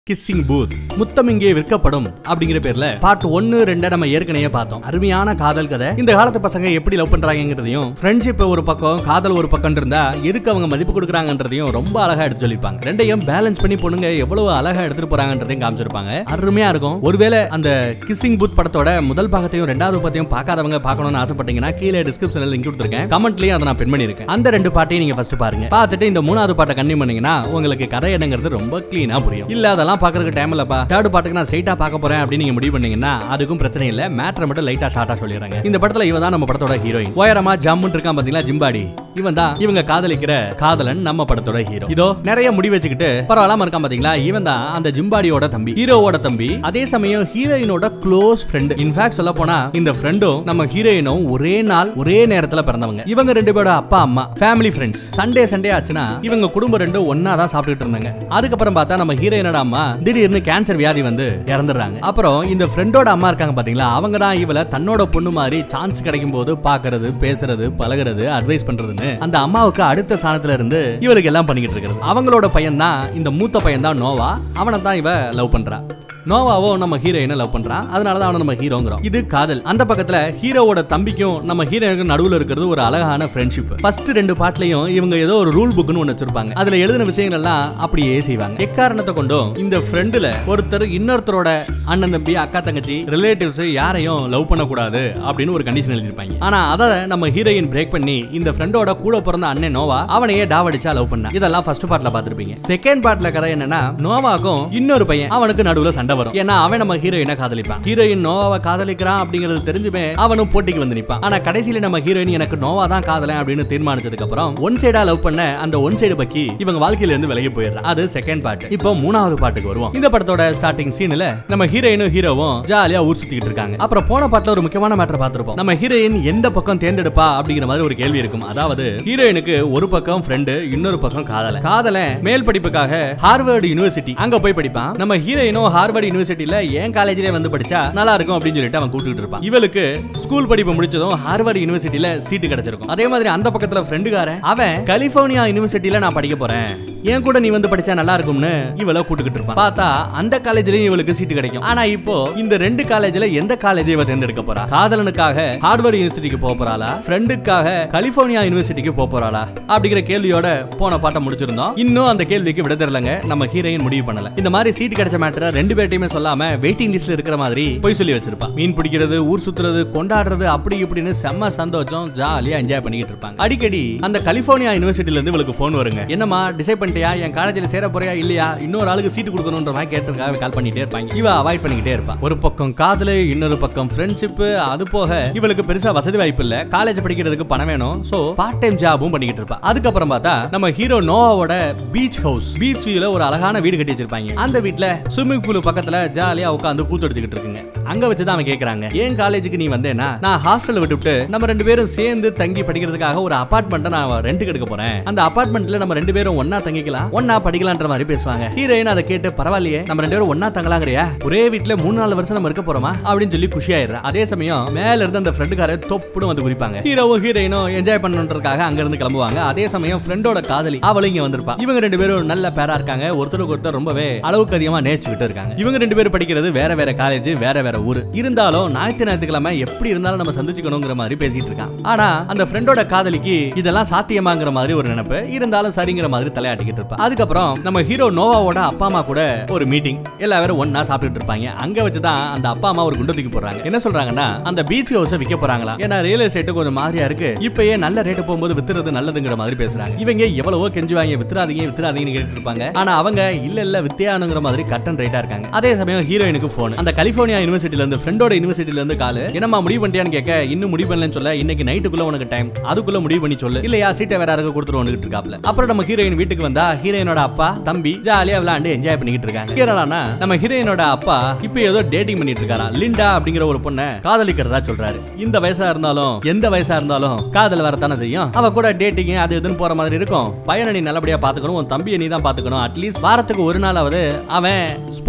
kissing booth முத்தம் இங்கே விற்கப்படும் அப்படிங்கிற பேர்ல பார்ட் ஒன்னு ரெண்ட நம்ம ஏற்கனவே பார்த்தோம் அருமையான காதல் கதை இந்த காலத்து பசங்க எப்படி லவ் பண்றாங்கிறதையும் ஃப்ரெண்ட்ஷிப் ஒரு பக்கம் காதல் ஒரு பக்கம் இருந்தா எதுக்கு அவங்க மதிப்பு கொடுக்குறாங்கன்றதையும் ரொம்ப அழகா எடுத்து சொல்லியிருப்பாங்க ரெண்டையும் பேலன்ஸ் பண்ணி பொண்ணுங்க எவ்வளவு அழகா எடுத்துட்டு போறாங்கன்றதையும் காமிச்சிருப்பாங்க அருமையா இருக்கும் ஒருவேளை அந்த கிஸ்ஸிங் பூத் படத்தோட முதல் பாகத்தையும் ரெண்டாவது பாகத்தையும் பார்க்காதவங்க பார்க்கணும்னு ஆசைப்பட்டீங்கன்னா கீழே டிஸ்கிரிப்ஷன்ல லிங்க் கொடுத்துருக்கேன் கமெண்ட்லயும் அதை நான் பின் பண்ணிருக்கேன் அந்த ரெண்டு பாட்டையும் நீங்க ஃபர்ஸ்ட் பாருங்க பார்த்துட்டு இந்த மூணாவது பாட்டை கண்ணி பண்ணீங்கன்னா உங்களுக்கு கதை என்னங்கிறது ரொம்ப கிளீனா புரியும் இல்ல அதெல்லாம் பாக்குறதுக்கு டைம் இல்லப்பா தேர்ட் பாட்டுக்கு நான் ஸ்ட்ரைட்டா பார்க்க போறேன் அப்படின்னு நீங்க முடிவு பண்ணீங்கன்னா அதுக்கும் பிரச்சனை இல்ல மேட்ரை மட்டும் லைட்டா ஷார்ட்டா சொல்லிடுறாங்க இந்த படத்துல இவன் தான் நம்ம படத்தோட ஹீரோயின் உயரமா ஜம்முன்னு இருக்கான் பாத்தீங்களா ஜிம்பாடி இவன் தான் இவங்க காதலிக்கிற காதலன் நம்ம படத்தோட ஹீரோ இதோ நிறைய முடி வச்சுக்கிட்டு பரவாயில்லாம இருக்கான் பாத்தீங்களா இவன் தான் அந்த ஜிம்பாடியோட தம்பி ஹீரோவோட தம்பி அதே சமயம் ஹீரோயினோட க்ளோஸ் ஃப்ரெண்ட் இன்ஃபேக்ட் சொல்ல போனா இந்த ஃப்ரெண்டும் நம்ம ஹீரோயினும் ஒரே நாள் ஒரே நேரத்துல பிறந்தவங்க இவங்க ரெண்டு பேரோட அப்பா அம்மா ஃபேமிலி ஃப்ரெண்ட்ஸ் சண்டே சண்டே ஆச்சுன்னா இவங்க குடும்பம் ரெண்டும் ஒன்னா தான் சாப்பிட்டுட்டு இருந்தாங்க அதுக்கப்புறம் பார்த்தா நம்ம ஹீரோயினோட அம்மா திடீர்னு கேன்சர் வியாதி வந்து இறந்துடுறாங்க அப்புறம் இந்த ஃப்ரெண்டோட அம்மா இருக்காங்க பாத்தீங்களா அவங்க தான் இவளை தன்னோட பொண்ணு மாதிரி சான்ஸ் கிடைக்கும் போது பாக்குறது பேசுறது பழகுறது அட்வைஸ் பண்றதுன்னு அந்த அம்மாவுக்கு அடுத்த ஸ்தானத்துல இருந்து இவளுக்கு எல்லாம் பண்ணிக்கிட்டு இருக்கிறது அவங்களோட பையன் தான் இந்த மூத்த பையன் தான் நோவா அவனை தான் இவ லவ் பண்றா நோவாவோ நம்ம ஹீரோயினை லவ் பண்றான் அதனால தான் அவனை நம்ம ஹீரோங்கிறோம் இது காதல் அந்த பக்கத்துல ஹீரோவோட தம்பிக்கும் நம்ம ஹீரோயினுக்கும் நடுவுல இருக்கிறது ஒரு அழகான ஃப்ரெண்ட்ஷிப் ஃபர்ஸ்ட் ரெண்டு பாட்லயும் இவங்க ஏதோ ஒரு ரூல் புக்னு ஒன்னு வச்சிருப்பாங்க அதுல எழுதின விஷயங்கள் எல்லாம் அப்படியே செய்வாங்க எக்காரணத்தை கொண்டும் இந்த ஃப்ரெண்டுல ஒருத்தர் இன்னொருத்தரோட அண்ணன் தம்பி அக்கா தங்கச்சி ரிலேட்டிவ்ஸ் யாரையும் லவ் பண்ணக்கூடாது அப்படின்னு ஒரு கண்டிஷன் எழுதிருப்பாங்க ஆனா அதை நம்ம ஹீரோயின் பிரேக் பண்ணி இந்த ஃப்ரெண்டோட கூட பிறந்த அண்ணன் நோவா அவனையே டாவடிச்சா லவ் பண்ணா இதெல்லாம் ஃபர்ஸ்ட் பார்ட்ல பாத்திருப்பீங்க செகண்ட் பார்ட்ல கதை என்னன்னா நோவாக்கும் இன்னொரு பையன் அவனுக்கு நடுவுல சண்டை வரும் ஏன்னா அவன் நம்ம ஹீரோயினை காதலிப்பான் ஹீரோயின் நோவாவை காதலிக்கிறான் அப்படிங்கிறது தெரிஞ்சுமே அவனும் போட்டிக்கு வந்து நிப்பான் ஆனா கடைசியில நம்ம ஹீரோயின் எனக்கு நோவா தான் காதலன் அப்படின்னு தீர்மானிச்சதுக்கு அப்புறம் ஒன் சைடா லவ் பண்ண அந்த ஒன் சைடு பக்கி இவங்க வாழ்க்கையில இருந்து விலகி போயிடுறான் அது செகண்ட் பார்ட் இப்போ மூணாவது பாட்டுக்கு வருவோம் இந்த படத்தோட ஸ்டார்டிங் சீன்ல நம்ம ஹீரோயினும் ஹீரோவும் ஜாலியா ஊர் சுத்திக்கிட்டு இருக்காங்க அப்புறம் போன பாட்டுல ஒரு முக்கியமான மேட்டர் பார்த்திருப்போம் நம்ம ஹீரோயின் எந்த பக்கம் தேர்ந்தெடுப்பா அப்படிங்கிற மாதிரி ஒரு கேள்வி இருக்கும் அதாவது ஹீரோயினுக்கு ஒரு பக்கம் ஃப்ரெண்டு இன்னொரு பக்கம் காதல காதல மேல் படிப்புக்காக ஹார்வர்டு யூனிவர்சிட்டி அங்க போய் படிப்பான் நம்ம ஹீரோயினும் ஹார்வர்டு யூனிவர்சிட்டியில என் காலேஜ்லயே வந்து படிச்சா நல்லா இருக்கும் அப்படின்னு சொல்லிட்டு அவன் கூப்பிட்டு இருப்பான் இவளுக்கு ஸ்கூல் படிப்பு முடிச்சதும் ஹார்வர்டு யூனிவர்சிட்டியில சீட்டு கிடைச்சிருக்கும் அதே மாதிரி அந்த பக்கத்துல ஃப்ரெண்டுக்காரன் அவன் கலிபோர்னியா யூனிவர்சிட்டியில நான் படிக்க போறேன் என் கூட நீ வந்து படிச்சா நல்லா இருக்கும்னு இவள கூட்டுக்கிட்டு இருப்பான் பார்த்தா அந்த காலேஜ்லயும் இவளுக்கு சீட்டு கிடைக்கும் ஆனா இப்போ இந்த ரெண்டு காலேஜ்ல எந்த காலேஜ் இவ தேர்ந்தெடுக்க போறா காதலனுக்காக ஹார்வர்ட் யூனிவர்சிட்டிக்கு போக போறாளா ஃப்ரெண்டுக்காக கலிபோர்னியா யூனிவர்சிட்டிக்கு போக போறாளா அப்படிங்கிற கேள்வியோட போன பாட்டை முடிச்சிருந்தோம் இன்னும் அந்த கேள்விக்கு விட தெரியலங்க நம்ம ஹீரோயின் முடிவு பண்ணல இந்த மாதிரி சீட் கிடைச்ச மேட்டரை ரெண்டு பேர்ட்டையுமே சொல்லாம வெயிட்டிங் லிஸ்ட்ல இருக்கிற மாதிரி போய் சொல்லி வச்சிருப்பா மீன் பிடிக்கிறது ஊர் சுத்துறது கொண்டாடுறது அப்படி இப்படின்னு செம்ம சந்தோஷம் ஜாலியா என்ஜாய் பண்ணிக்கிட்டு இருப்பாங்க அடிக்கடி அந்த கலிபோர்னியா யூனிவர்சிட்டில இருந்து இவளுக்கு போன் வருங்க என்னமா டிசைட் பண்ணிட்டியா என் காலேஜ்ல சேர போறியா இல்லையா இன்னொரு ஆளுக்கு சீட்டு கொடுக்கணுன்ற மாதிரி கேட்டிருக்காக கால் பண்ணிட்டே இருப்பாங்க இவ அவாய்ட் பண்ணிக்கிட்டே இருப்பான் ஒரு பக்கம் காதலு இன்னொரு பக்கம் ஃப்ரெண்ட்ஷிப் அது போக இவளுக்கு பெருசா வசதி வாய்ப்பு இல்ல காலேஜ் படிக்கிறதுக்கு பணம் வேணும் சோ பார்ட் டைம் ஜாபும் பண்ணிக்கிட்டு இருப்பா அதுக்கப்புறம் பார்த்தா நம்ம ஹீரோ நோவாவோட பீச் ஹவுஸ் பீச் வியூல ஒரு அழகான வீடு கட்டி வச்சிருப்பாங்க அந்த வீட்ல ஸ்விம்மிங் பூல் பக்கத்துல ஜாலியா உட்காந்து கூத்தடிச்சுக்கிட்டு இருக்குங்க அங்க வச்சுதான் அவன் கேக்குறாங்க ஏன் காலேஜுக்கு நீ வந்தேனா நான் ஹாஸ்டல்ல விட்டுவிட்டு நம்ம ரெண்டு பேரும் சேர்ந்து தங்கி படிக்கிறதுக்காக ஒரு அபார்ட்மெண்ட்டை நான் ரெண்டுக்கு எடுக்க போறேன் அந்த அபார்ட்மெண்ட்ல நம்ம ரெண்டு பேரும் ஒன்னா தங்கிக்கலாம் ஒன்னா படிக்கலான்ற மாதிரி பேசுவாங்க ஹீரோயின் அதை கேட்டு பரவாயில்லையே நம்ம ரெண்டு பேரும் ஒன்னா தங்கலாங்கறியா ஒரே வீட்ல மூணு நாலு வருஷம் நம்ம இருக்க போறோமா அப்படின்னு சொல்லி குஷி ஆயிடுறா அதே சமயம் மேல இருந்து அந்த ஃப்ரெண்டுக்கார தொப்புடும் வந்து குறிப்பாங்க ஹீரோவும் ஹீரோயினும் என்ஜாய் பண்ணணுன்றதுக்காக அங்க இருந்து கிளம்புவாங்க அதே சமயம் ஃப்ரெண்டோட காதலி அவளும் இங்க வந்திருப்பா இவங்க ரெண்டு பேரும் நல்ல பேரா இருக்காங்க ஒருத்தருக்கு ஒருத்தர் ரொம்பவே அளவுக்கு அதிகமா நேசிச்சுக்கிட்டு இருக்காங்க இவங்க ரெண்டு பேரும் படிக்கிறது வேற வேற காலேஜ் வேற வேற ஊர் இருந்தாலும் ஞாயிற்று ஞாயிற்றுக்கிழமை எப்படி இருந்தாலும் நம்ம சந்திச்சுக்கணுங்கிற மாதிரி பேசிட்டு இருக்கான் ஆனா அந்த ஃப்ரெண்டோட காதலிக்கு இதெல்லாம் சாத்தியமாங்கிற மாதிரி ஒரு நினைப்பு இருந்தாலும் சரிங்கிற மாதிரி தலையாட்டிக்கிட்டு இருப்பா அதுக்கப்புறம் நம்ம ஹீரோ நோவாவோட அப்பா அம்மா கூட ஒரு மீட்டிங் எல்லாரும் ஒன்னா சாப்பிட்டுட்டு இருப்பாங்க அங்க வச்சுதான் அந்த அப்பா அம்மா ஒரு குண்டு தூக்கி போடுறாங்க என்ன சொல்றாங்கன்னா அந்த பீச் ஹவுஸை விற்க போறாங்களா ஏன்னா ரியல் எஸ்டேட் கொஞ்சம் மாதிரியா இருக்கு இப்பயே நல்ல ரேட்டு போகும்போது வித்துறது நல்லதுங்கிற மாதிரி பேசுறாங்க இவங்க எவ்வளவோ கெஞ்சுவாங்க வித்துறாதீங்க வித்துறாதீங்கன்னு கேட்டு இருப்பாங்க ஆனா அவங்க இல்ல இல்ல வித்தியானுங்கிற மாதிரி கட்டன் ரேட்டா இருக்காங்க அதே சமயம் ஹீரோயினுக்கு போன் அந்த கலிபோர்னியா யூனிவர்சிட்டில இருந்து ஃப்ரெண்டோட யூனிவர்சிட்டில இருந்து காலு என்னமா முடிவு பண்ணிட்டியான்னு கேட்க இன்னும் முடிவு பண்ணலன்னு சொல்ல இன்னைக்கு நைட்டுக்குள்ள உனக்கு டைம் அதுக்குள்ள முடிவு பண்ணி சொல்லு இல்லையா சீட்டை வேற யாருக்கு கொடுத்துருவோம் இருக்காப்ல அப்புறம் நம்ம ஹீரோயின் வீட்டுக்கு வந்தா ஹீரோயினோட அப்பா தம்பி ஜாலியா விளையாண்டு என்ஜாய் பண்ணிக்கிட்டு இருக்காங்க ஹீரோனா நம்ம ஹீரோயினோட அப்பா இப்போ ஏதோ டேட்டிங் பண்ணிட்டு இருக்காராம் லிண்டா அப்படிங்கிற ஒரு பொண்ணை காதலிக்கிறதா சொல்றாரு இந்த வயசா இருந்தாலும் எந்த வயசா இருந்தாலும் காதல் வரத்தானே செய்யும் அவ கூட டேட்டிங் அது இதுன்னு போற மாதிரி இருக்கும் பையனை நீ நல்லபடியா பாத்துக்கணும் உன் தம்பியை நீ தான் பாத்துக்கணும் அட்லீஸ்ட் வாரத்துக்கு ஒரு நாளாவது அவன் ஸ்போர்ட்ஸ் ஏதோ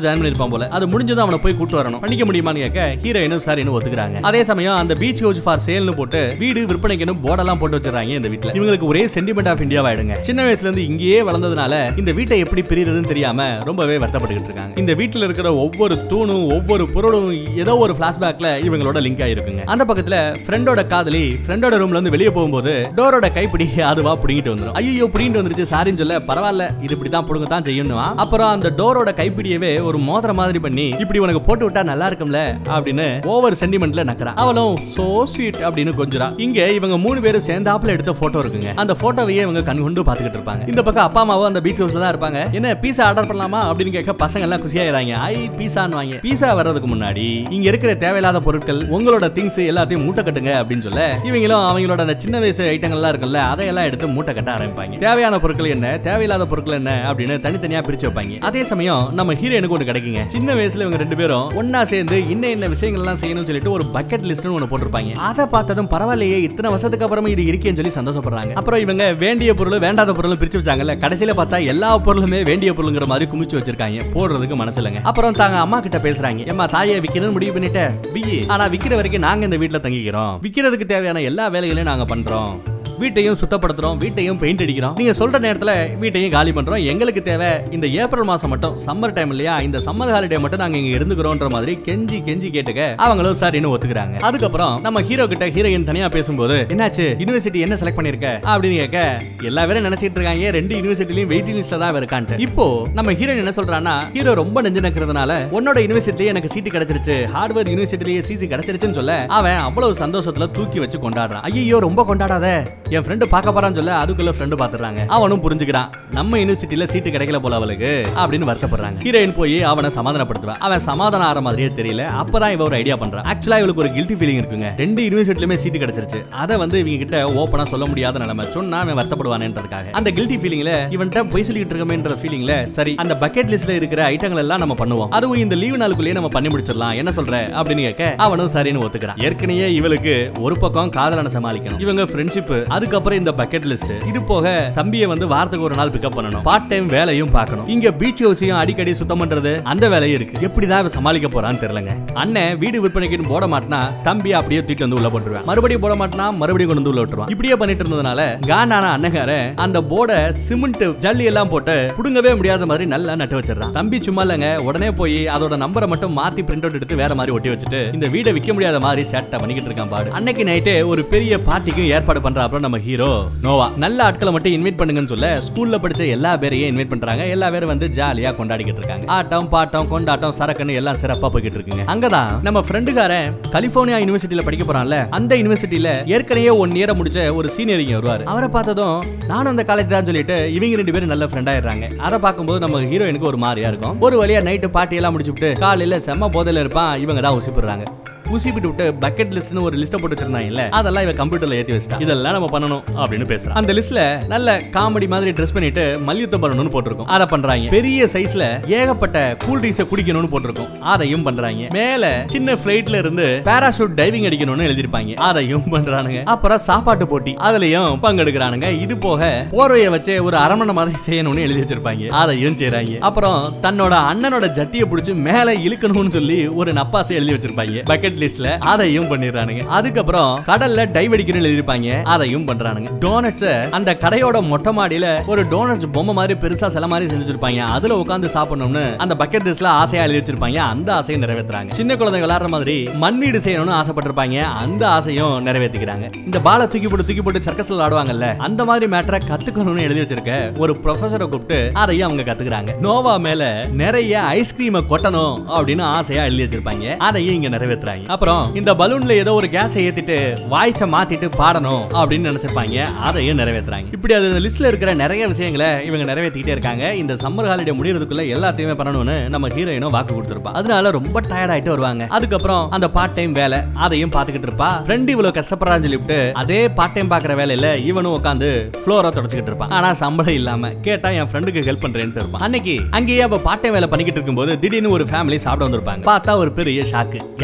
ஜாயின் பண்ணிருப்பான் போல அது முடிஞ்சதும் அவனை போய் கூட்டு வரணும் பண்ணிக்க முடியுமான்னு கேட்க ஹீரோயினும் சரின்னு ஒத்துக்கிறாங்க அதே சமயம் அந்த பீச் ஹவுஸ் ஃபார் சேல்னு போட்டு வீடு விற்பனைக்குன்னு போர்டெல்லாம் போட்டு வச்சிருக்காங்க இந்த வீட்ல இவங்களுக்கு ஒரே சென்டிமெண்ட் ஆஃப் இந்தியா ஆயிடுங்க சின்ன வயசுல இருந்து இங்கேயே வளர்ந்ததுனால இந்த வீட்டை எப்படி பிரியறதுன்னு தெரியாம ரொம்பவே வருத்தப்பட்டுக்கிட்டு இருக்காங்க இந்த வீட்டுல இருக்கிற ஒவ்வொரு தூணும் ஒவ்வொரு பொருளும் ஏதோ ஒரு பிளாஷ்பேக்ல இவங்களோட லிங்க் ஆயிருக்குங்க அந்த பக்கத்துல ஃப்ரெண்டோட காதலி ஃப்ரெண்டோட ரூம்ல இருந்து வெளியே போகும்போது டோரோட கைப்பிடி அதுவா புடிங்கிட்டு வந்துரும் ஐயோ புடிங்கிட்டு வந்துருச்சு சாரின்னு சொல்ல பரவாயில்ல இது இப்படிதான் புடுங்க தான் செய்யணுமா அப்புறம் அந்த டோரோட கைப்பிடியவே ஒரு மோதிர மாதிரி பண்ணி இப்படி உனக்கு போட்டு விட்டா நல்லா இருக்கும்ல அப்படின்னு ஓவர் சென்டிமெண்ட்ல நக்கறா அவளும் சோ ஸ்வீட் அப்படின்னு கொஞ்சரா இங்க இவங்க மூணு பேரும் சேர்ந்தாப்புல எடுத்த போட்டோ இருக்குங்க அந்த போட்டோவையே இவங்க கண் கொண்டு பாத்துக்கிட்டு இருப்பாங்க இந்த பக்கம் அப்பா அம்மாவும் அந்த பீச் ஹவுஸ்ல தான் இருப்பாங்க என்ன பீஸா ஆர்டர் பண்ணலாமா அப்படின்னு கேட்க பசங்க எல்லாம் குஷியாயிராங்க ஐ பீஸான்னு வாங்க பீஸா வர்றதுக்கு முன்னாடி இங்க இருக்கிற தேவையில்லாத பொருட்கள் உங்களோட திங்ஸ் எல்லாத்தையும் மூட்டை கட்டுங்க அப்படின்னு சொல்ல இவங்களும் அவங்களோட அந்த சின்ன வயசு ஐட்டங்கள்லாம் இருக்குல்ல அதையெல்லாம் எடுத்து மூட்டை கட்ட ஆரம்பிப்பாங்க தேவையான பொருட்கள் என்ன தேவையில்லாத பொருட்கள் என்ன அப்படின்னு தனித்தனியா பிரிச்சு வைப்பாங்க அதே சமயம் நம்ம ஹீரோயினுக்கு ஒன்று கிடைக்குங்க சின்ன வயசுல இவங்க ரெண்டு பேரும் ஒன்னா சேர்ந்து இன்ன என்ன விஷயங்கள் எல்லாம் செய்யணும்னு சொல்லிட்டு ஒரு பக்கெட் லிஸ்ட்னு ஒன்று போட்டிருப்பாங்க அதை பார்த்ததும் பரவாயில்லையே இத்தனை வருஷத்துக்கு அப்புறமா இது இருக்கேன்னு சொல்லி சந்தோஷப்படுறாங்க அப்புறம் இவங்க வேண்டிய பொருள் வேண்டாத பொருள் பிரிச்சு வச்சாங்கல்ல கடைசியில பார்த்தா எல்லா பொருளுமே வேண்டிய பொருளுங்கிற மாதிரி குமிச்சு வச்சிருக்காங்க போடுறதுக்கு மனசு இல்லைங்க அப்புறம் தாங்க அம்மா கிட்ட பேசுறாங்க ஏமா தாயை விக்கணும்னு முடிவு பண்ணிட்ட பிஇ ஆனா விக்கிற வரைக்கும் நாங்க இந்த வீட்ல தங்கிக்கிறோம் விக்கிறதுக்கு தேவையான எல்லா வேலைகளையும் நாங்க பண்றோம் வீட்டையும் சுத்தப்படுத்துறோம் வீட்டையும் பெயிண்ட் அடிக்கிறோம் நீங்க சொல்ற நேரத்துல வீட்டையும் காலி பண்றோம் எங்களுக்கு தேவை இந்த ஏப்ரல் மாசம் மட்டும் சம்மர் டைம் இல்லையா இந்த சம்மர் ஹாலிடே மட்டும் நாங்க இங்க இருந்துக்கிறோம்ன்ற மாதிரி கெஞ்சி கெஞ்சி கேட்டுக்க அவங்களும் சரின்னு ஒத்துக்கிறாங்க அதுக்கப்புறம் நம்ம ஹீரோ கிட்ட ஹீரோயின் தனியா பேசும்போது என்னாச்சு யூனிவர்சிட்டி என்ன செலக்ட் பண்ணிருக்க அப்படின்னு கேட்க எல்லா பேரும் நினைச்சிட்டு இருக்காங்க ரெண்டு யூனிவர்சிட்டிலையும் வெயிட்டிங் லிஸ்ட்ல தான் இருக்கான்ட்டு இப்போ நம்ம ஹீரோயின் என்ன சொல்றான்னா ஹீரோ ரொம்ப நெஞ்சு நக்கிறதுனால உன்னோட யூனிவர்சிட்டிலேயே எனக்கு சீட்டு கிடைச்சிருச்சு ஹார்வர்ட் யூனிவர்சிட்டிலேயே சிசி கிடைச்சிருச்சுன்னு சொல்ல அவன் அவ்வளவு சந்தோஷத்துல தூக்கி வச்சு கொண்டாடுறான் ஐயோ ரொம்ப கொண்டாடாத என் ஃப்ரெண்டு பார்க்க போறான்னு சொல்ல அதுக்குள்ள ஃப்ரெண்டு பாத்துறாங்க அவனும் புரிஞ்சுக்கிறான் நம்ம யூனிவர்சிட்டியில சீட்டு கிடைக்கல போல அவளுக்கு அப்படின்னு வருத்தப்படுறாங்க ஹீரோயின் போய் அவனை சமாதானப்படுத்துறான் அவன் சமாதானம் ஆற மாதிரியே தெரியல அப்பதான் இவ ஒரு ஐடியா பண்றான் ஆக்சுவலா இவளுக்கு ஒரு கில்ட்டி ஃபீலிங் இருக்குங்க ரெண்டு யூனிவர்சிட்டிலுமே சீட்டு கிடைச்சிருச்சு அதை வந்து இவங்க கிட்ட ஓப்பனா சொல்ல முடியாத நிலைமை சொன்னா அவன் வருத்தப்படுவானேன்றதுக்காக அந்த கில்ட்டி ஃபீலிங்ல இவன்ட்ட போய் சொல்லிட்டு இருக்கமேன்ற ஃபீலிங்ல சரி அந்த பக்கெட் லிஸ்ட்ல இருக்கிற ஐட்டங்கள் எல்லாம் நம்ம பண்ணுவோம் அதுவும் இந்த லீவு நாளுக்குள்ளேயே நம்ம பண்ணி முடிச்சிடலாம் என்ன சொல்ற அப்படின்னு கேட்க அவனும் சரின்னு ஒத்துக்கிறான் ஏற்கனவே இவளுக்கு ஒரு பக்கம் காதலனை சமாளிக்கணும் இவங்க ஃப்ரெண்ட்ஷிப் அதுக்கப்புறம் இந்த பக்கெட் லிஸ்ட் இது போக தம்பியை வந்து வாரத்துக்கு ஒரு நாள் பிக்கப் பண்ணணும் பார்ட் டைம் வேலையும் பார்க்கணும் இங்க பீச் ஹவுஸையும் அடிக்கடி சுத்தம் பண்றது அந்த வேலையும் இருக்கு எப்படிதான் இவன் சமாளிக்க போறான்னு தெரியலங்க அண்ணன் வீடு விற்பனைக்குன்னு போட மாட்டினா தம்பி அப்படியே தூக்கிட்டு வந்து உள்ள போட்டுருவான் மறுபடியும் போட மாட்டினா மறுபடியும் கொண்டு வந்து உள்ள விட்டுருவான் இப்படியே பண்ணிட்டு இருந்ததுனால காண்டான அண்ணங்கார அந்த போர்டை சிமெண்ட் ஜல்லி எல்லாம் போட்டு புடுங்கவே முடியாத மாதிரி நல்லா நட்டு வச்சிடறான் தம்பி சும்மா இல்லைங்க உடனே போய் அதோட நம்பரை மட்டும் மாத்தி பிரிண்ட் அவுட் எடுத்து வேற மாதிரி ஒட்டி வச்சுட்டு இந்த வீடை விற்க முடியாத மாதிரி சேட்டை பண்ணிக்கிட்டு இருக்கான் பாடு அன்னைக்கு நைட்டு ஒரு பெரிய பார்ட்டிக்கும் ஏற்பாடு பண்றாப்புல நம்ம ஹீரோ நோவா நல்ல ஆட்களை மட்டும் இன்வைட் பண்ணுங்கன்னு சொல்ல ஸ்கூல்ல படிச்ச எல்லா பேரையும் இன்வைட் பண்றாங்க எல்லா பேரும் வந்து ஜாலியா கொண்டாடிக்கிட்டு இருக்காங்க ஆட்டம் பாட்டம் கொண்டாட்டம் சரக்குன்னு எல்லாம் சிறப்பா போய்கிட்டு இருக்குங்க அங்கதான் நம்ம ஃப்ரெண்டுக்காரன் கலிபோர்னியா யூனிவர்சிட்டியில படிக்க போறான்ல அந்த யூனிவர்சிட்டியில ஏற்கனவே ஒன் இயரை முடிச்ச ஒரு சீனியர் இங்க வருவாரு அவரை பார்த்ததும் நானும் அந்த காலேஜ் தான் சொல்லிட்டு இவங்க ரெண்டு பேரும் நல்ல ஃப்ரெண்ட் ஆயிடுறாங்க அதை பார்க்கும்போது நம்ம ஹீரோயினுக்கு ஒரு மாதிரியா இருக்கும் ஒரு வழியா நைட்டு பார்ட்டி எல்லாம் முடிச்சுட்டு காலையில செம்ம போதையில இருப்பான் இவங்க தான் உசிப்பிடுறாங்க ஊசிப்பிட்டு விட்டு பக்கெட் லிஸ்ட்னு ஒரு லிஸ்ட் போட்டு வச்சிருந்தாங்கல்ல அதெல்லாம் இவன் கம்ப்யூட்டர்ல ஏத்தி வச்சிட்டா இதெல்லாம் நம்ம பண்ணணும் அப்படின்னு பேசுறான் அந்த லிஸ்ட்ல நல்ல காமெடி மாதிரி ட்ரெஸ் பண்ணிட்டு மல்யுத்தம் பண்ணணும்னு போட்டிருக்கும் அதை பண்றாங்க பெரிய சைஸ்ல ஏகப்பட்ட கூல் ட்ரிங்க்ஸ் குடிக்கணும்னு போட்டிருக்கும் அதையும் பண்றாங்க மேல சின்ன பிளைட்ல இருந்து பாராசூட் டைவிங் அடிக்கணும்னு எழுதிருப்பாங்க அதையும் பண்றானுங்க அப்புறம் சாப்பாட்டு போட்டி அதுலயும் பங்கெடுக்கிறானுங்க இது போக போர்வைய வச்சு ஒரு அரமணை மாதிரி செய்யணும்னு எழுதி வச்சிருப்பாங்க அதையும் செய்றாங்க அப்புறம் தன்னோட அண்ணனோட ஜட்டியை பிடிச்சு மேல இழுக்கணும்னு சொல்லி ஒரு நப்பாசை எழுதி வச்சிருப்பாங்க பக்கெட் லிஸ்ட்ல அதையும் பண்ணிடுறானுங்க அதுக்கப்புறம் கடல்ல டைவ் அடிக்கணும்னு எழுதிருப்பாங்க அதையும் பண்றானுங்க டோனட்ஸ் அந்த கடையோட மொட்டை மாடியில ஒரு டோனட்ஸ் பொம்மை மாதிரி பெருசா சில மாதிரி செஞ்சு வச்சிருப்பாங்க அதுல உட்காந்து சாப்பிடணும்னு அந்த பக்கெட் லிஸ்ட்ல ஆசையா எழுதி வச்சிருப்பாங்க அந்த ஆசையை நிறைவேத்துறாங்க சின்ன குழந்தைங்க விளையாடுற மாதிரி மண் வீடு செய்யணும்னு ஆசைப்பட்டிருப்பாங்க அந்த ஆசையும் நிறைவேற்றிக்கிறாங்க இந்த பாலை தூக்கி போட்டு தூக்கி போட்டு சர்க்கஸ்ல ஆடுவாங்கல்ல அந்த மாதிரி மேட்டரை கத்துக்கணும்னு எழுதி வச்சிருக்க ஒரு ப்ரொஃபஸரை கூப்பிட்டு அதையும் அவங்க கத்துக்கிறாங்க நோவா மேல நிறைய ஐஸ்கிரீமை கொட்டணும் அப்படின்னு ஆசையா எழுதி வச்சிருப்பாங்க அதையும் இங்க நிறைவேத்துறாங்க அப்புறம் இந்த பலூன்ல ஏதோ ஒரு கேஸை ஏத்திட்டு வாய்ஸை மாத்திட்டு பாடணும் அப்படின்னு நினைச்சிருப்பாங்க அதையும் நிறைவேத்துறாங்க இப்படி அது லிஸ்ட்ல இருக்கிற நிறைய விஷயங்களை இவங்க நிறைவேற்றிக்கிட்டே இருக்காங்க இந்த சம்மர் ஹாலிடே முடியறதுக்குள்ள எல்லாத்தையுமே பண்ணணும்னு நம்ம ஹீரோயினும் வாக்கு கொடுத்துருப்பா அதனால ரொம்ப டயர்ட் ஆயிட்டு வருவாங்க அதுக்கப்புறம் அந்த பார்ட் டைம் வேலை அதையும் பாத்துக்கிட்டு இருப்பா ஃப்ரெண்ட் இவ்வளவு கஷ்டப்படுறான்னு சொல்லிவிட்டு அதே பார்ட் டைம் பாக்குற வேலையில இவனும் உட்காந்து ஃப்ளோரை தொடச்சுக்கிட்டு இருப்பான் ஆனா சம்பளம் இல்லாம கேட்டா என் ஃப்ரெண்டுக்கு ஹெல்ப் பண்றேன்ட்டு இருப்பான் அன்னைக்கு அங்கேயே அவ பார்ட் டைம் வேலை பண்ணிக்கிட்டு இருக்கும்போது திடீர்னு ஒரு ஃபேமிலி சாப்பிட வந்திருப்பாங்க பார்த்தா ஒரு பெரிய ஷாக்கு யாரா அவன்